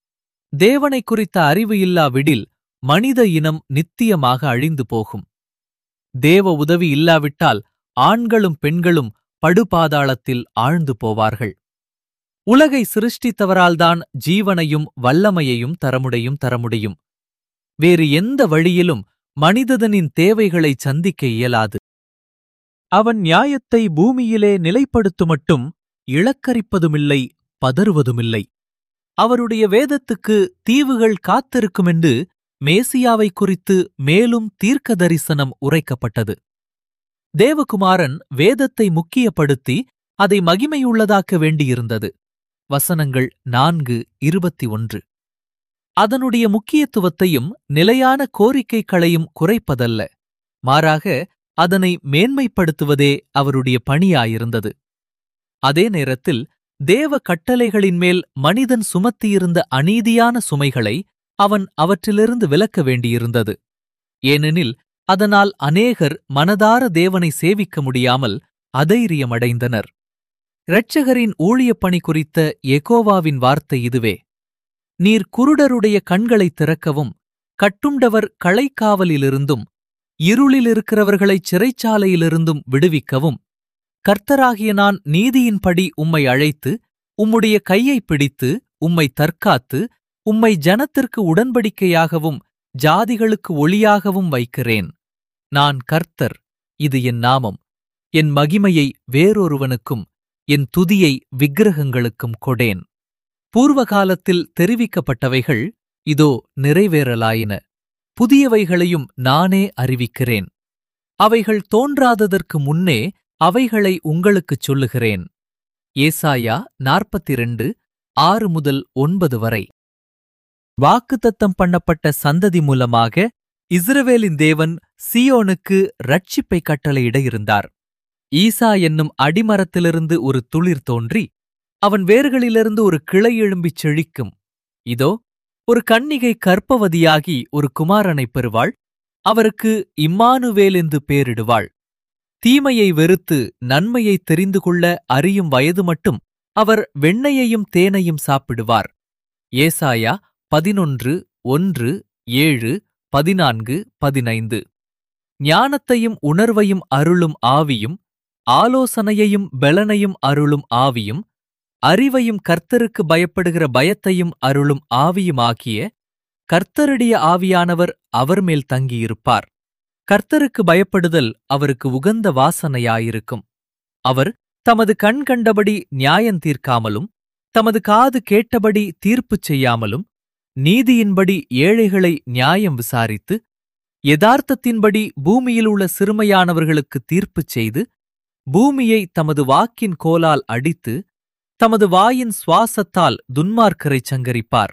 தேவனை குறித்த அறிவு இல்லாவிடில் மனித இனம் நித்தியமாக அழிந்து போகும் தேவ உதவி இல்லாவிட்டால் ஆண்களும் பெண்களும் படுபாதாளத்தில் ஆழ்ந்து போவார்கள் உலகை சிருஷ்டித்தவரால்தான் ஜீவனையும் வல்லமையையும் தரமுடையும் தரமுடியும் வேறு எந்த வழியிலும் மனிதனின் தேவைகளை சந்திக்க இயலாது அவன் நியாயத்தை பூமியிலே நிலைப்படுத்துமட்டும் இளக்கரிப்பதுமில்லை பதறுவதுமில்லை அவருடைய வேதத்துக்கு தீவுகள் காத்திருக்குமென்று மேசியாவை குறித்து மேலும் தீர்க்க தரிசனம் உரைக்கப்பட்டது தேவகுமாரன் வேதத்தை முக்கியப்படுத்தி அதை மகிமையுள்ளதாக்க வேண்டியிருந்தது வசனங்கள் நான்கு இருபத்தி ஒன்று அதனுடைய முக்கியத்துவத்தையும் நிலையான கோரிக்கைகளையும் குறைப்பதல்ல மாறாக அதனை மேன்மைப்படுத்துவதே அவருடைய பணியாயிருந்தது அதே நேரத்தில் தேவ கட்டளைகளின் மேல் மனிதன் சுமத்தியிருந்த அநீதியான சுமைகளை அவன் அவற்றிலிருந்து விலக்க வேண்டியிருந்தது ஏனெனில் அதனால் அநேகர் மனதார தேவனை சேவிக்க முடியாமல் அதைரியமடைந்தனர் இரட்சகரின் ஊழியப் பணி குறித்த எகோவாவின் வார்த்தை இதுவே நீர் குருடருடைய கண்களைத் திறக்கவும் கட்டுண்டவர் களைக்காவலிலிருந்தும் இருளிலிருக்கிறவர்களைச் சிறைச்சாலையிலிருந்தும் விடுவிக்கவும் கர்த்தராகிய நான் நீதியின்படி உம்மை அழைத்து உம்முடைய கையைப் பிடித்து உம்மை தற்காத்து உம்மை ஜனத்திற்கு உடன்படிக்கையாகவும் ஜாதிகளுக்கு ஒளியாகவும் வைக்கிறேன் நான் கர்த்தர் இது என் நாமம் என் மகிமையை வேறொருவனுக்கும் என் துதியை விக்கிரகங்களுக்கும் கொடேன் பூர்வகாலத்தில் தெரிவிக்கப்பட்டவைகள் இதோ நிறைவேறலாயின புதியவைகளையும் நானே அறிவிக்கிறேன் அவைகள் தோன்றாததற்கு முன்னே அவைகளை உங்களுக்குச் சொல்லுகிறேன் ஏசாயா நாற்பத்திரண்டு ஆறு முதல் ஒன்பது வரை வாக்குத்தத்தம் பண்ணப்பட்ட சந்ததி மூலமாக இஸ்ரவேலின் தேவன் சியோனுக்கு ரட்சிப்பை கட்டளையிட இருந்தார் ஈசா என்னும் அடிமரத்திலிருந்து ஒரு துளிர் தோன்றி அவன் வேர்களிலிருந்து ஒரு கிளை எழும்பிச் செழிக்கும் இதோ ஒரு கன்னிகை கற்பவதியாகி ஒரு குமாரனைப் பெறுவாள் அவருக்கு இம்மானுவேல் என்று பேரிடுவாள் தீமையை வெறுத்து நன்மையைத் தெரிந்து கொள்ள அறியும் வயது மட்டும் அவர் வெண்ணையையும் தேனையும் சாப்பிடுவார் ஏசாயா பதினொன்று ஒன்று ஏழு பதினான்கு பதினைந்து ஞானத்தையும் உணர்வையும் அருளும் ஆவியும் ஆலோசனையையும் பெலனையும் அருளும் ஆவியும் அறிவையும் கர்த்தருக்கு பயப்படுகிற பயத்தையும் அருளும் ஆவியுமாகிய கர்த்தருடைய ஆவியானவர் அவர் மேல் தங்கியிருப்பார் கர்த்தருக்கு பயப்படுதல் அவருக்கு உகந்த வாசனையாயிருக்கும் அவர் தமது கண் கண்டபடி நியாயம் தீர்க்காமலும் தமது காது கேட்டபடி தீர்ப்புச் செய்யாமலும் நீதியின்படி ஏழைகளை நியாயம் விசாரித்து யதார்த்தத்தின்படி பூமியில் உள்ள சிறுமையானவர்களுக்கு தீர்ப்புச் செய்து பூமியை தமது வாக்கின் கோலால் அடித்து தமது வாயின் சுவாசத்தால் துன்மார்க்கரைச் சங்கரிப்பார்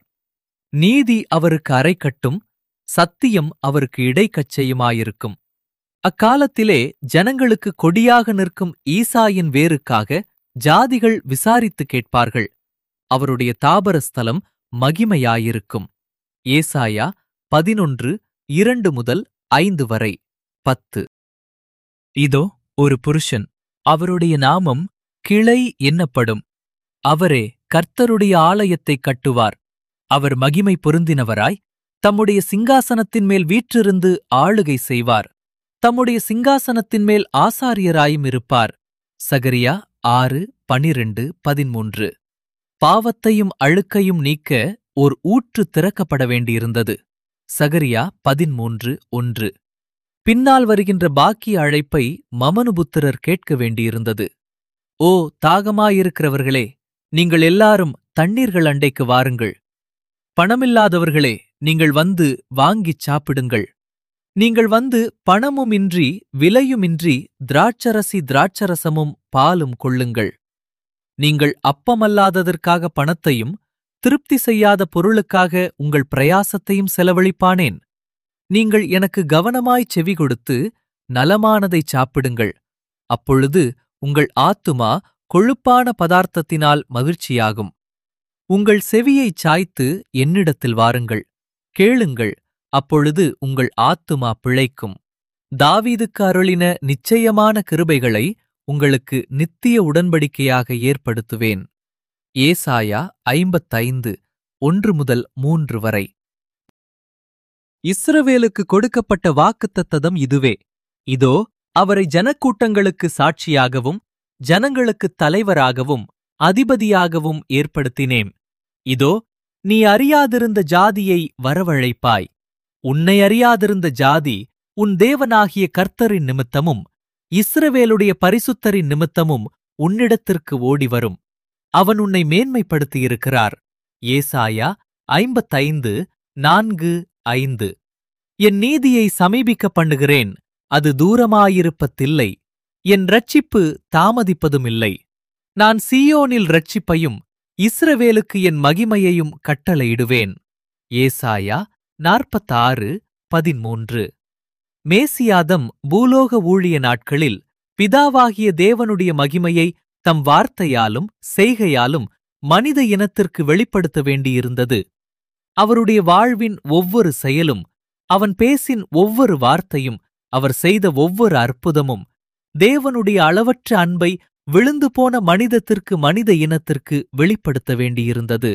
நீதி அவருக்கு அரைக்கட்டும் சத்தியம் அவருக்கு இடைக்கச்சையுமாயிருக்கும் அக்காலத்திலே ஜனங்களுக்கு கொடியாக நிற்கும் ஈசாயின் வேருக்காக ஜாதிகள் விசாரித்துக் கேட்பார்கள் அவருடைய தாபரஸ்தலம் மகிமையாயிருக்கும் ஏசாயா பதினொன்று இரண்டு முதல் ஐந்து வரை பத்து இதோ ஒரு புருஷன் அவருடைய நாமம் கிளை என்னப்படும் அவரே கர்த்தருடைய ஆலயத்தைக் கட்டுவார் அவர் மகிமை பொருந்தினவராய் தம்முடைய சிங்காசனத்தின் மேல் வீற்றிருந்து ஆளுகை செய்வார் தம்முடைய சிங்காசனத்தின் மேல் ஆசாரியராயும் இருப்பார் சகரியா ஆறு பனிரெண்டு பதிமூன்று பாவத்தையும் அழுக்கையும் நீக்க ஓர் ஊற்று திறக்கப்பட வேண்டியிருந்தது சகரியா பதிமூன்று ஒன்று பின்னால் வருகின்ற பாக்கிய அழைப்பை மமனுபுத்திரர் கேட்க வேண்டியிருந்தது ஓ தாகமாயிருக்கிறவர்களே நீங்கள் எல்லாரும் தண்ணீர்கள் அண்டைக்கு வாருங்கள் பணமில்லாதவர்களே நீங்கள் வந்து வாங்கிச் சாப்பிடுங்கள் நீங்கள் வந்து பணமுமின்றி விலையுமின்றி திராட்சரசி திராட்சரசமும் பாலும் கொள்ளுங்கள் நீங்கள் அப்பமல்லாததற்காக பணத்தையும் திருப்தி செய்யாத பொருளுக்காக உங்கள் பிரயாசத்தையும் செலவழிப்பானேன் நீங்கள் எனக்கு கவனமாய்ச் செவி கொடுத்து நலமானதைச் சாப்பிடுங்கள் அப்பொழுது உங்கள் ஆத்துமா கொழுப்பான பதார்த்தத்தினால் மகிழ்ச்சியாகும் உங்கள் செவியைச் சாய்த்து என்னிடத்தில் வாருங்கள் கேளுங்கள் அப்பொழுது உங்கள் ஆத்துமா பிழைக்கும் தாவீதுக்கு அருளின நிச்சயமான கிருபைகளை உங்களுக்கு நித்திய உடன்படிக்கையாக ஏற்படுத்துவேன் ஏசாயா ஐம்பத்தைந்து ஒன்று முதல் மூன்று வரை இஸ்ரவேலுக்கு கொடுக்கப்பட்ட வாக்குத்தத்தம் இதுவே இதோ அவரை ஜனக்கூட்டங்களுக்கு சாட்சியாகவும் ஜனங்களுக்குத் தலைவராகவும் அதிபதியாகவும் ஏற்படுத்தினேன் இதோ நீ அறியாதிருந்த ஜாதியை வரவழைப்பாய் உன்னை அறியாதிருந்த ஜாதி உன் தேவனாகிய கர்த்தரின் நிமித்தமும் இஸ்ரவேலுடைய பரிசுத்தரின் நிமித்தமும் உன்னிடத்திற்கு ஓடிவரும் அவன் உன்னை மேன்மைப்படுத்தியிருக்கிறார் ஏசாயா ஐம்பத்தைந்து நான்கு ஐந்து என் நீதியை சமீபிக்க பண்ணுகிறேன் அது தூரமாயிருப்பதில்லை என் ரட்சிப்பு தாமதிப்பதுமில்லை நான் சீயோனில் ரட்சிப்பையும் இஸ்ரவேலுக்கு என் மகிமையையும் கட்டளையிடுவேன் ஏசாயா நாற்பத்தாறு பதிமூன்று மேசியாதம் பூலோக ஊழிய நாட்களில் பிதாவாகிய தேவனுடைய மகிமையை தம் வார்த்தையாலும் செய்கையாலும் மனித இனத்திற்கு வெளிப்படுத்த வேண்டியிருந்தது அவருடைய வாழ்வின் ஒவ்வொரு செயலும் அவன் பேசின் ஒவ்வொரு வார்த்தையும் அவர் செய்த ஒவ்வொரு அற்புதமும் தேவனுடைய அளவற்ற அன்பை விழுந்து போன மனிதத்திற்கு மனித இனத்திற்கு வெளிப்படுத்த வேண்டியிருந்தது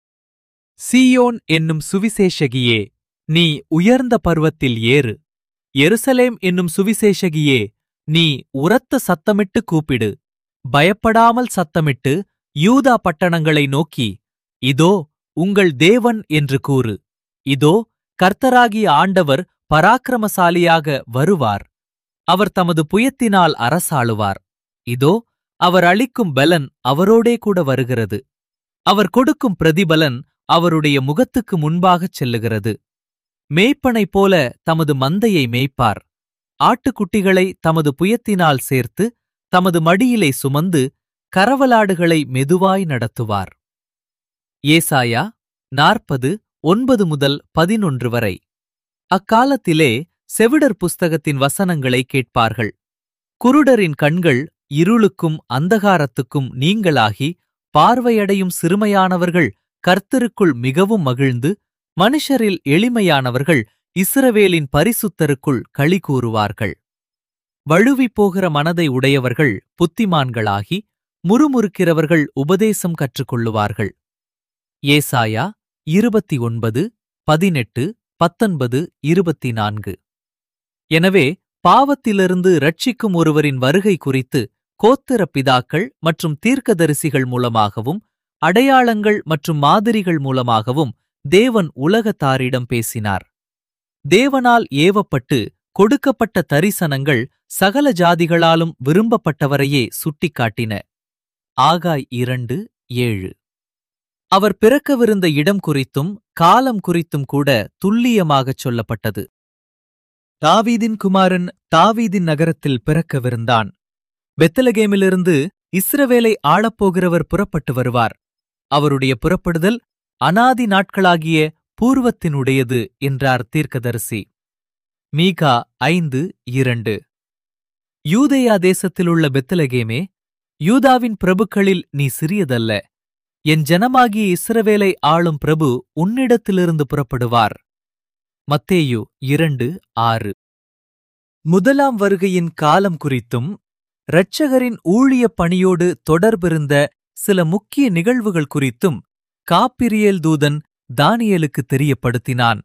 சீயோன் என்னும் சுவிசேஷகியே நீ உயர்ந்த பர்வத்தில் ஏறு எருசலேம் என்னும் சுவிசேஷகியே நீ உரத்த சத்தமிட்டு கூப்பிடு பயப்படாமல் சத்தமிட்டு யூதா பட்டணங்களை நோக்கி இதோ உங்கள் தேவன் என்று கூறு இதோ கர்த்தராகிய ஆண்டவர் பராக்கிரமசாலியாக வருவார் அவர் தமது புயத்தினால் அரசாளுவார் இதோ அவர் அளிக்கும் பலன் அவரோடே கூட வருகிறது அவர் கொடுக்கும் பிரதிபலன் அவருடைய முகத்துக்கு முன்பாகச் செல்லுகிறது மேய்ப்பனைப் போல தமது மந்தையை மேய்ப்பார் ஆட்டுக்குட்டிகளை தமது புயத்தினால் சேர்த்து தமது மடியிலே சுமந்து கரவலாடுகளை மெதுவாய் நடத்துவார் ஏசாயா நாற்பது ஒன்பது முதல் பதினொன்று வரை அக்காலத்திலே செவிடர் புஸ்தகத்தின் வசனங்களை கேட்பார்கள் குருடரின் கண்கள் இருளுக்கும் அந்தகாரத்துக்கும் நீங்களாகி பார்வையடையும் சிறுமையானவர்கள் கர்த்தருக்குள் மிகவும் மகிழ்ந்து மனுஷரில் எளிமையானவர்கள் இஸ்ரவேலின் பரிசுத்தருக்குள் களி கூறுவார்கள் வழுவிப் போகிற மனதை உடையவர்கள் புத்திமான்களாகி முறுமுறுக்கிறவர்கள் உபதேசம் கற்றுக்கொள்ளுவார்கள் ஏசாயா இருபத்தி ஒன்பது பதினெட்டு பத்தொன்பது இருபத்தி நான்கு எனவே பாவத்திலிருந்து ரட்சிக்கும் ஒருவரின் வருகை குறித்து கோத்திர பிதாக்கள் மற்றும் தீர்க்கதரிசிகள் மூலமாகவும் அடையாளங்கள் மற்றும் மாதிரிகள் மூலமாகவும் தேவன் உலகத்தாரிடம் பேசினார் தேவனால் ஏவப்பட்டு கொடுக்கப்பட்ட தரிசனங்கள் சகல ஜாதிகளாலும் விரும்பப்பட்டவரையே சுட்டிக்காட்டின ஆகாய் இரண்டு ஏழு அவர் பிறக்கவிருந்த இடம் குறித்தும் காலம் குறித்தும் கூட துல்லியமாகச் சொல்லப்பட்டது தாவீதின் குமாரன் தாவீதின் நகரத்தில் பிறக்கவிருந்தான் பெத்தலகேமிலிருந்து இஸ்ரவேலை ஆளப்போகிறவர் புறப்பட்டு வருவார் அவருடைய புறப்படுதல் அனாதி நாட்களாகிய பூர்வத்தினுடையது என்றார் தீர்க்கதரிசி மீகா ஐந்து இரண்டு யூதேயா தேசத்திலுள்ள பெத்தலகேமே யூதாவின் பிரபுக்களில் நீ சிறியதல்ல என் ஜனமாகிய இஸ்ரவேலை ஆளும் பிரபு உன்னிடத்திலிருந்து புறப்படுவார் மத்தேயு இரண்டு ஆறு முதலாம் வருகையின் காலம் குறித்தும் இரட்சகரின் ஊழியப் பணியோடு தொடர்பிருந்த சில முக்கிய நிகழ்வுகள் குறித்தும் காப்பிரியேல் தூதன் தானியேலுக்கு தெரியப்படுத்தினான்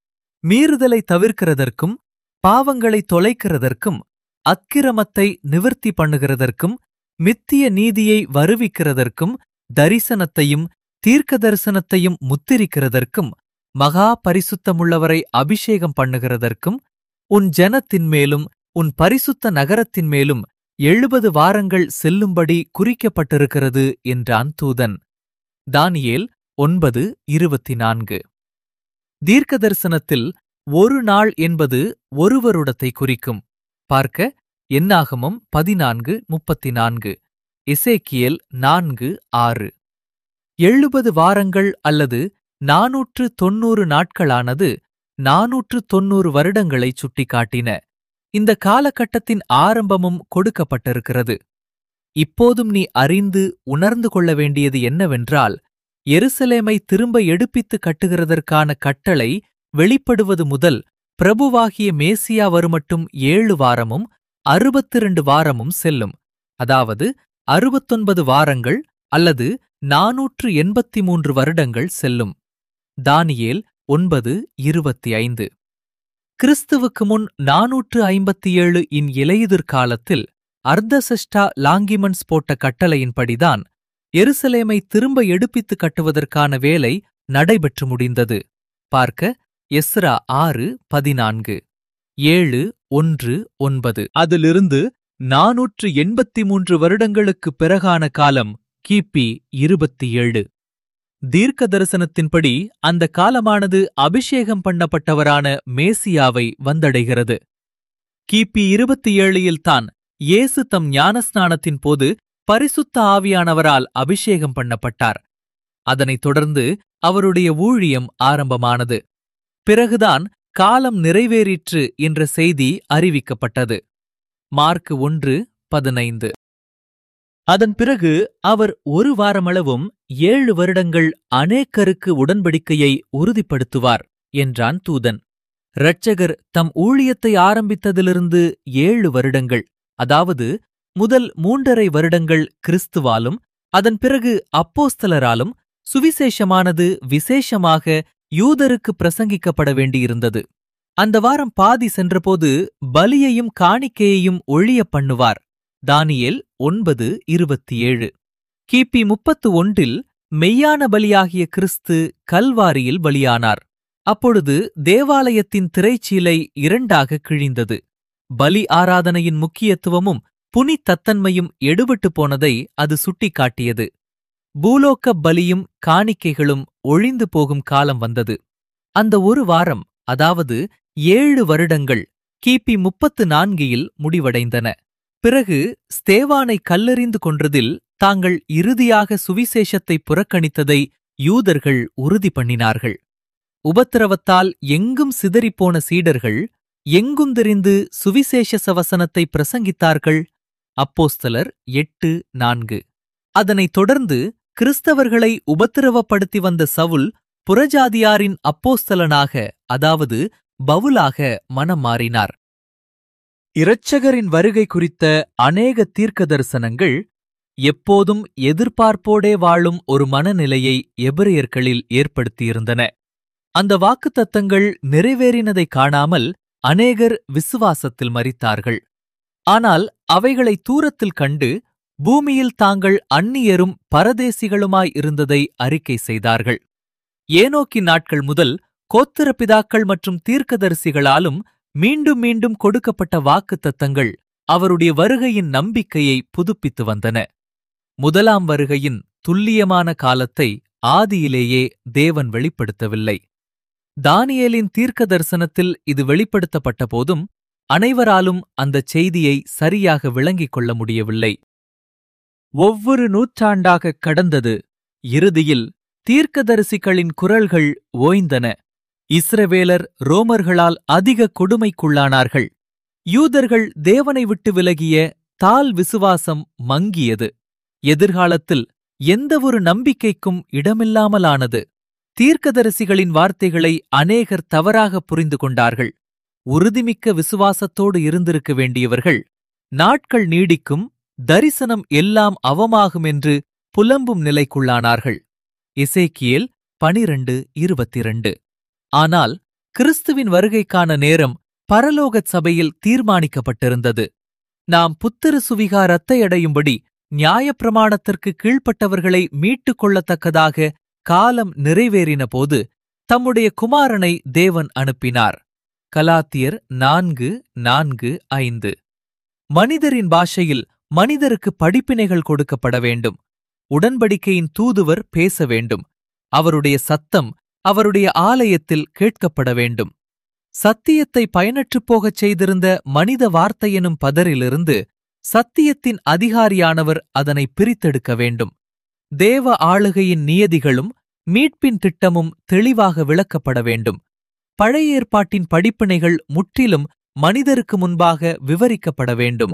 மீறுதலை தவிர்க்கிறதற்கும் பாவங்களை தொலைக்கிறதற்கும் அக்கிரமத்தை நிவர்த்தி பண்ணுகிறதற்கும் மித்திய நீதியை வருவிக்கிறதற்கும் தரிசனத்தையும் தீர்க்க தரிசனத்தையும் முத்திரிக்கிறதற்கும் மகா பரிசுத்தமுள்ளவரை அபிஷேகம் பண்ணுகிறதற்கும் உன் ஜனத்தின் மேலும் உன் பரிசுத்த நகரத்தின் மேலும் எழுபது வாரங்கள் செல்லும்படி குறிக்கப்பட்டிருக்கிறது என்றான் தூதன் தானியேல் ஒன்பது இருபத்தி நான்கு தீர்க்க தரிசனத்தில் ஒரு நாள் என்பது ஒரு வருடத்தை குறிக்கும் பார்க்க என்னாகமம் பதினான்கு முப்பத்தி நான்கு இசேக்கியேல் நான்கு ஆறு எழுபது வாரங்கள் அல்லது நாநூற்று தொன்னூறு நாட்களானது நாநூற்று தொன்னூறு வருடங்களை சுட்டிக்காட்டின இந்த காலகட்டத்தின் ஆரம்பமும் கொடுக்கப்பட்டிருக்கிறது இப்போதும் நீ அறிந்து உணர்ந்து கொள்ள வேண்டியது என்னவென்றால் எருசலேமை திரும்ப எடுப்பித்து கட்டுகிறதற்கான கட்டளை வெளிப்படுவது முதல் பிரபுவாகிய மேசியா வருமட்டும் ஏழு வாரமும் அறுபத்திரண்டு வாரமும் செல்லும் அதாவது அறுபத்தொன்பது வாரங்கள் அல்லது நாநூற்று எண்பத்தி மூன்று வருடங்கள் செல்லும் தானியேல் ஒன்பது இருபத்தி ஐந்து கிறிஸ்துவுக்கு முன் நாநூற்று ஐம்பத்தி ஏழு இன் இலையுதிர் காலத்தில் அர்த்தசஷ்டா லாங்கிமன்ஸ் போட்ட கட்டளையின்படிதான் எருசலேமை திரும்ப எடுப்பித்து கட்டுவதற்கான வேலை நடைபெற்று முடிந்தது பார்க்க எஸ்ரா ஆறு பதினான்கு ஏழு ஒன்று ஒன்பது அதிலிருந்து நாநூற்று எண்பத்தி மூன்று வருடங்களுக்குப் பிறகான காலம் கிபி இருபத்தி ஏழு தீர்க்க தரிசனத்தின்படி அந்த காலமானது அபிஷேகம் பண்ணப்பட்டவரான மேசியாவை வந்தடைகிறது கிபி இருபத்தி ஏழில்தான் இயேசு தம் ஞானஸ்நானத்தின் போது பரிசுத்த ஆவியானவரால் அபிஷேகம் பண்ணப்பட்டார் அதனைத் தொடர்ந்து அவருடைய ஊழியம் ஆரம்பமானது பிறகுதான் காலம் நிறைவேறிற்று என்ற செய்தி அறிவிக்கப்பட்டது மார்க் ஒன்று பதினைந்து அதன் பிறகு அவர் ஒரு வாரமளவும் ஏழு வருடங்கள் அநேக்கருக்கு உடன்படிக்கையை உறுதிப்படுத்துவார் என்றான் தூதன் இரட்சகர் தம் ஊழியத்தை ஆரம்பித்ததிலிருந்து ஏழு வருடங்கள் அதாவது முதல் மூன்றரை வருடங்கள் கிறிஸ்துவாலும் அதன் பிறகு அப்போஸ்தலராலும் சுவிசேஷமானது விசேஷமாக யூதருக்கு பிரசங்கிக்கப்பட வேண்டியிருந்தது அந்த வாரம் பாதி சென்றபோது பலியையும் காணிக்கையையும் ஒழிய பண்ணுவார் தானியேல் ஒன்பது இருபத்தி ஏழு கிபி முப்பத்து ஒன்றில் மெய்யான பலியாகிய கிறிஸ்து கல்வாரியில் பலியானார் அப்பொழுது தேவாலயத்தின் திரைச்சீலை இரண்டாக கிழிந்தது பலி ஆராதனையின் முக்கியத்துவமும் புனித்தத்தன்மையும் எடுபட்டு போனதை அது சுட்டிக்காட்டியது பூலோக்க பலியும் காணிக்கைகளும் ஒழிந்து போகும் காலம் வந்தது அந்த ஒரு வாரம் அதாவது ஏழு வருடங்கள் கிபி முப்பத்து நான்கில் முடிவடைந்தன பிறகு ஸ்தேவானை கல்லெறிந்து கொன்றதில் தாங்கள் இறுதியாக சுவிசேஷத்தை புறக்கணித்ததை யூதர்கள் உறுதி பண்ணினார்கள் உபத்திரவத்தால் எங்கும் சிதறிப்போன சீடர்கள் எங்கும் தெரிந்து சுவிசேஷ சவசனத்தை பிரசங்கித்தார்கள் அப்போஸ்தலர் எட்டு நான்கு அதனைத் தொடர்ந்து கிறிஸ்தவர்களை உபத்திரவப்படுத்தி வந்த சவுல் புறஜாதியாரின் அப்போஸ்தலனாக அதாவது பவுலாக மனம் மாறினார் இரட்சகரின் வருகை குறித்த அநேக தீர்க்க தரிசனங்கள் எப்போதும் எதிர்பார்ப்போடே வாழும் ஒரு மனநிலையை எபிரேயர்களில் ஏற்படுத்தியிருந்தன அந்த வாக்குத்தத்தங்கள் நிறைவேறினதைக் காணாமல் அநேகர் விசுவாசத்தில் மரித்தார்கள் ஆனால் அவைகளை தூரத்தில் கண்டு பூமியில் தாங்கள் அந்நியரும் பரதேசிகளுமாய் இருந்ததை அறிக்கை செய்தார்கள் ஏனோக்கின் நாட்கள் முதல் கோத்திர பிதாக்கள் மற்றும் தீர்க்கதரிசிகளாலும் மீண்டும் மீண்டும் கொடுக்கப்பட்ட வாக்குத்தத்தங்கள் அவருடைய வருகையின் நம்பிக்கையை புதுப்பித்து வந்தன முதலாம் வருகையின் துல்லியமான காலத்தை ஆதியிலேயே தேவன் வெளிப்படுத்தவில்லை தானியேலின் தீர்க்க தரிசனத்தில் இது வெளிப்படுத்தப்பட்ட போதும் அனைவராலும் அந்தச் செய்தியை சரியாக விளங்கிக் கொள்ள முடியவில்லை ஒவ்வொரு நூற்றாண்டாகக் கடந்தது இறுதியில் தீர்க்கதரிசிகளின் குரல்கள் ஓய்ந்தன இஸ்ரவேலர் ரோமர்களால் அதிக கொடுமைக்குள்ளானார்கள் யூதர்கள் தேவனை விட்டு விலகிய தால் விசுவாசம் மங்கியது எதிர்காலத்தில் எந்தவொரு நம்பிக்கைக்கும் இடமில்லாமலானது தீர்க்கதரிசிகளின் வார்த்தைகளை அநேகர் தவறாக புரிந்து கொண்டார்கள் உறுதிமிக்க விசுவாசத்தோடு இருந்திருக்க வேண்டியவர்கள் நாட்கள் நீடிக்கும் தரிசனம் எல்லாம் அவமாகும் என்று புலம்பும் நிலைக்குள்ளானார்கள் இசைக்கியேல் பனிரண்டு இருபத்திரண்டு ஆனால் கிறிஸ்துவின் வருகைக்கான நேரம் பரலோகச் சபையில் தீர்மானிக்கப்பட்டிருந்தது நாம் புத்திரு சுவிகாரத்தை அடையும்படி நியாயப்பிரமாணத்திற்கு கீழ்ப்பட்டவர்களை மீட்டுக் கொள்ளத்தக்கதாக காலம் நிறைவேறின போது தம்முடைய குமாரனை தேவன் அனுப்பினார் கலாத்தியர் நான்கு நான்கு ஐந்து மனிதரின் பாஷையில் மனிதருக்கு படிப்பினைகள் கொடுக்கப்பட வேண்டும் உடன்படிக்கையின் தூதுவர் பேச வேண்டும் அவருடைய சத்தம் அவருடைய ஆலயத்தில் கேட்கப்பட வேண்டும் சத்தியத்தை பயனற்றுப் போகச் செய்திருந்த மனித வார்த்தை எனும் பதரிலிருந்து சத்தியத்தின் அதிகாரியானவர் அதனை பிரித்தெடுக்க வேண்டும் தேவ ஆளுகையின் நியதிகளும் மீட்பின் திட்டமும் தெளிவாக விளக்கப்பட வேண்டும் பழைய ஏற்பாட்டின் படிப்பினைகள் முற்றிலும் மனிதருக்கு முன்பாக விவரிக்கப்பட வேண்டும்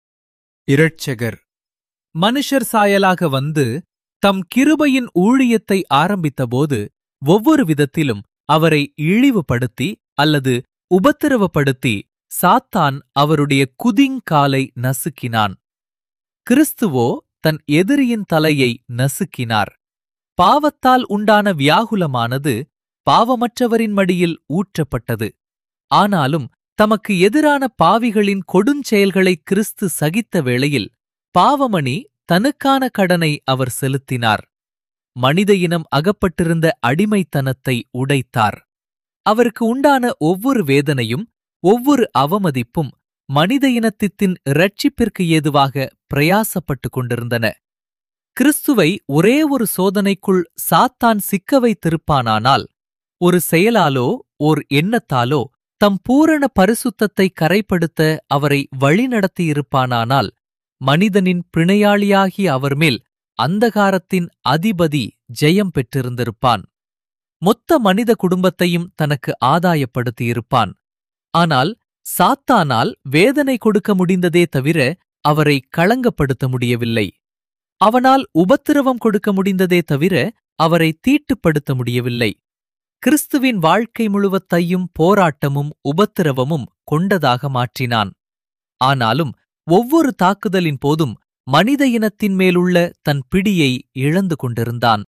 இரட்சகர் மனுஷர் சாயலாக வந்து தம் கிருபையின் ஊழியத்தை ஆரம்பித்தபோது ஒவ்வொரு விதத்திலும் அவரை இழிவுபடுத்தி அல்லது உபத்திரவப்படுத்தி சாத்தான் அவருடைய குதிங்காலை நசுக்கினான் கிறிஸ்துவோ தன் எதிரியின் தலையை நசுக்கினார் பாவத்தால் உண்டான வியாகுலமானது பாவமற்றவரின் மடியில் ஊற்றப்பட்டது ஆனாலும் தமக்கு எதிரான பாவிகளின் கொடுஞ்செயல்களை கிறிஸ்து சகித்த வேளையில் பாவமணி தனக்கான கடனை அவர் செலுத்தினார் மனித இனம் அகப்பட்டிருந்த அடிமைத்தனத்தை உடைத்தார் அவருக்கு உண்டான ஒவ்வொரு வேதனையும் ஒவ்வொரு அவமதிப்பும் மனித இனத்தின் இரட்சிப்பிற்கு ஏதுவாக பிரயாசப்பட்டுக் கொண்டிருந்தன கிறிஸ்துவை ஒரே ஒரு சோதனைக்குள் சாத்தான் சிக்க வைத்திருப்பானானால் ஒரு செயலாலோ ஓர் எண்ணத்தாலோ தம் பூரண பரிசுத்தத்தை கரைப்படுத்த அவரை வழிநடத்தியிருப்பானானால் மனிதனின் பிணையாளியாகிய அவர் மேல் அந்தகாரத்தின் அதிபதி ஜெயம் பெற்றிருந்திருப்பான் மொத்த மனித குடும்பத்தையும் தனக்கு ஆதாயப்படுத்தியிருப்பான் ஆனால் சாத்தானால் வேதனை கொடுக்க முடிந்ததே தவிர அவரை களங்கப்படுத்த முடியவில்லை அவனால் உபத்திரவம் கொடுக்க முடிந்ததே தவிர அவரை தீட்டுப்படுத்த முடியவில்லை கிறிஸ்துவின் வாழ்க்கை முழுவத்தையும் போராட்டமும் உபத்திரவமும் கொண்டதாக மாற்றினான் ஆனாலும் ஒவ்வொரு தாக்குதலின் போதும் மனித இனத்தின் மேலுள்ள தன் பிடியை இழந்து கொண்டிருந்தான்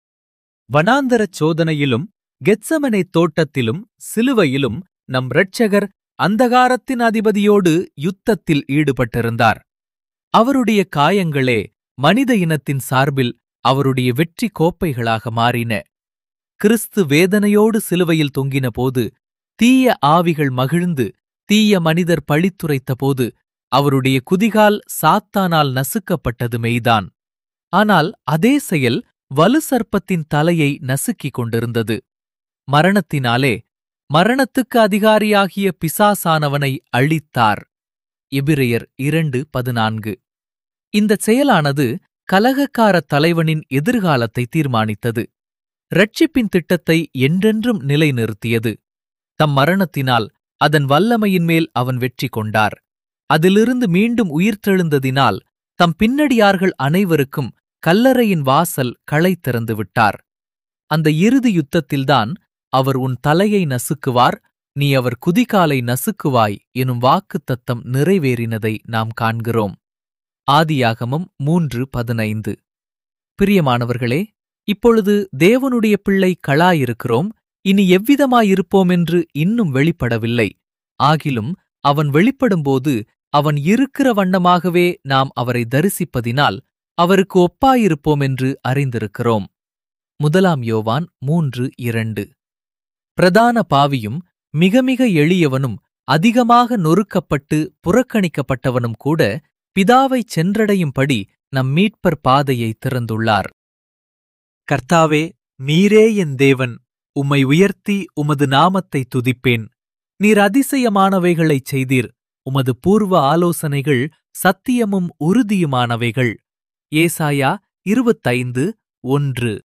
வனாந்தரச் சோதனையிலும் கெத்சமனை தோட்டத்திலும் சிலுவையிலும் நம் இரட்சகர் அந்தகாரத்தின் அதிபதியோடு யுத்தத்தில் ஈடுபட்டிருந்தார் அவருடைய காயங்களே மனித இனத்தின் சார்பில் அவருடைய வெற்றி கோப்பைகளாக மாறின கிறிஸ்து வேதனையோடு சிலுவையில் தொங்கினபோது தீய ஆவிகள் மகிழ்ந்து தீய மனிதர் பழித்துரைத்தபோது அவருடைய குதிகால் சாத்தானால் நசுக்கப்பட்டது மெய்தான் ஆனால் அதே செயல் வலு சர்ப்பத்தின் தலையை நசுக்கிக் கொண்டிருந்தது மரணத்தினாலே மரணத்துக்கு அதிகாரியாகிய பிசாசானவனை அழித்தார் எபிரெயர் இரண்டு பதினான்கு இந்தச் செயலானது கலகக்கார தலைவனின் எதிர்காலத்தை தீர்மானித்தது ரட்சிப்பின் திட்டத்தை என்றென்றும் நிலைநிறுத்தியது தம் மரணத்தினால் அதன் வல்லமையின் மேல் அவன் வெற்றி கொண்டார் அதிலிருந்து மீண்டும் உயிர்த்தெழுந்ததினால் தம் பின்னடியார்கள் அனைவருக்கும் கல்லறையின் வாசல் களை திறந்து விட்டார் அந்த இறுதி யுத்தத்தில்தான் அவர் உன் தலையை நசுக்குவார் நீ அவர் குதிகாலை நசுக்குவாய் எனும் வாக்குத்தத்தம் நிறைவேறினதை நாம் காண்கிறோம் ஆதியாகமம் மூன்று பதினைந்து பிரியமானவர்களே இப்பொழுது தேவனுடைய பிள்ளை களாயிருக்கிறோம் இனி எவ்விதமாயிருப்போம் என்று இன்னும் வெளிப்படவில்லை ஆகிலும் அவன் வெளிப்படும்போது அவன் இருக்கிற வண்ணமாகவே நாம் அவரை தரிசிப்பதினால் அவருக்கு ஒப்பாயிருப்போம் என்று அறிந்திருக்கிறோம் முதலாம் யோவான் மூன்று இரண்டு பிரதான பாவியும் மிக மிக எளியவனும் அதிகமாக நொறுக்கப்பட்டு புறக்கணிக்கப்பட்டவனும் கூட பிதாவைச் சென்றடையும்படி நம் மீட்பர் பாதையை திறந்துள்ளார் கர்த்தாவே நீரே என் தேவன் உம்மை உயர்த்தி உமது நாமத்தை துதிப்பேன் நீர் அதிசயமானவைகளைச் செய்தீர் உமது பூர்வ ஆலோசனைகள் சத்தியமும் உறுதியுமானவைகள் ஏசாயா இருபத்தைந்து ஒன்று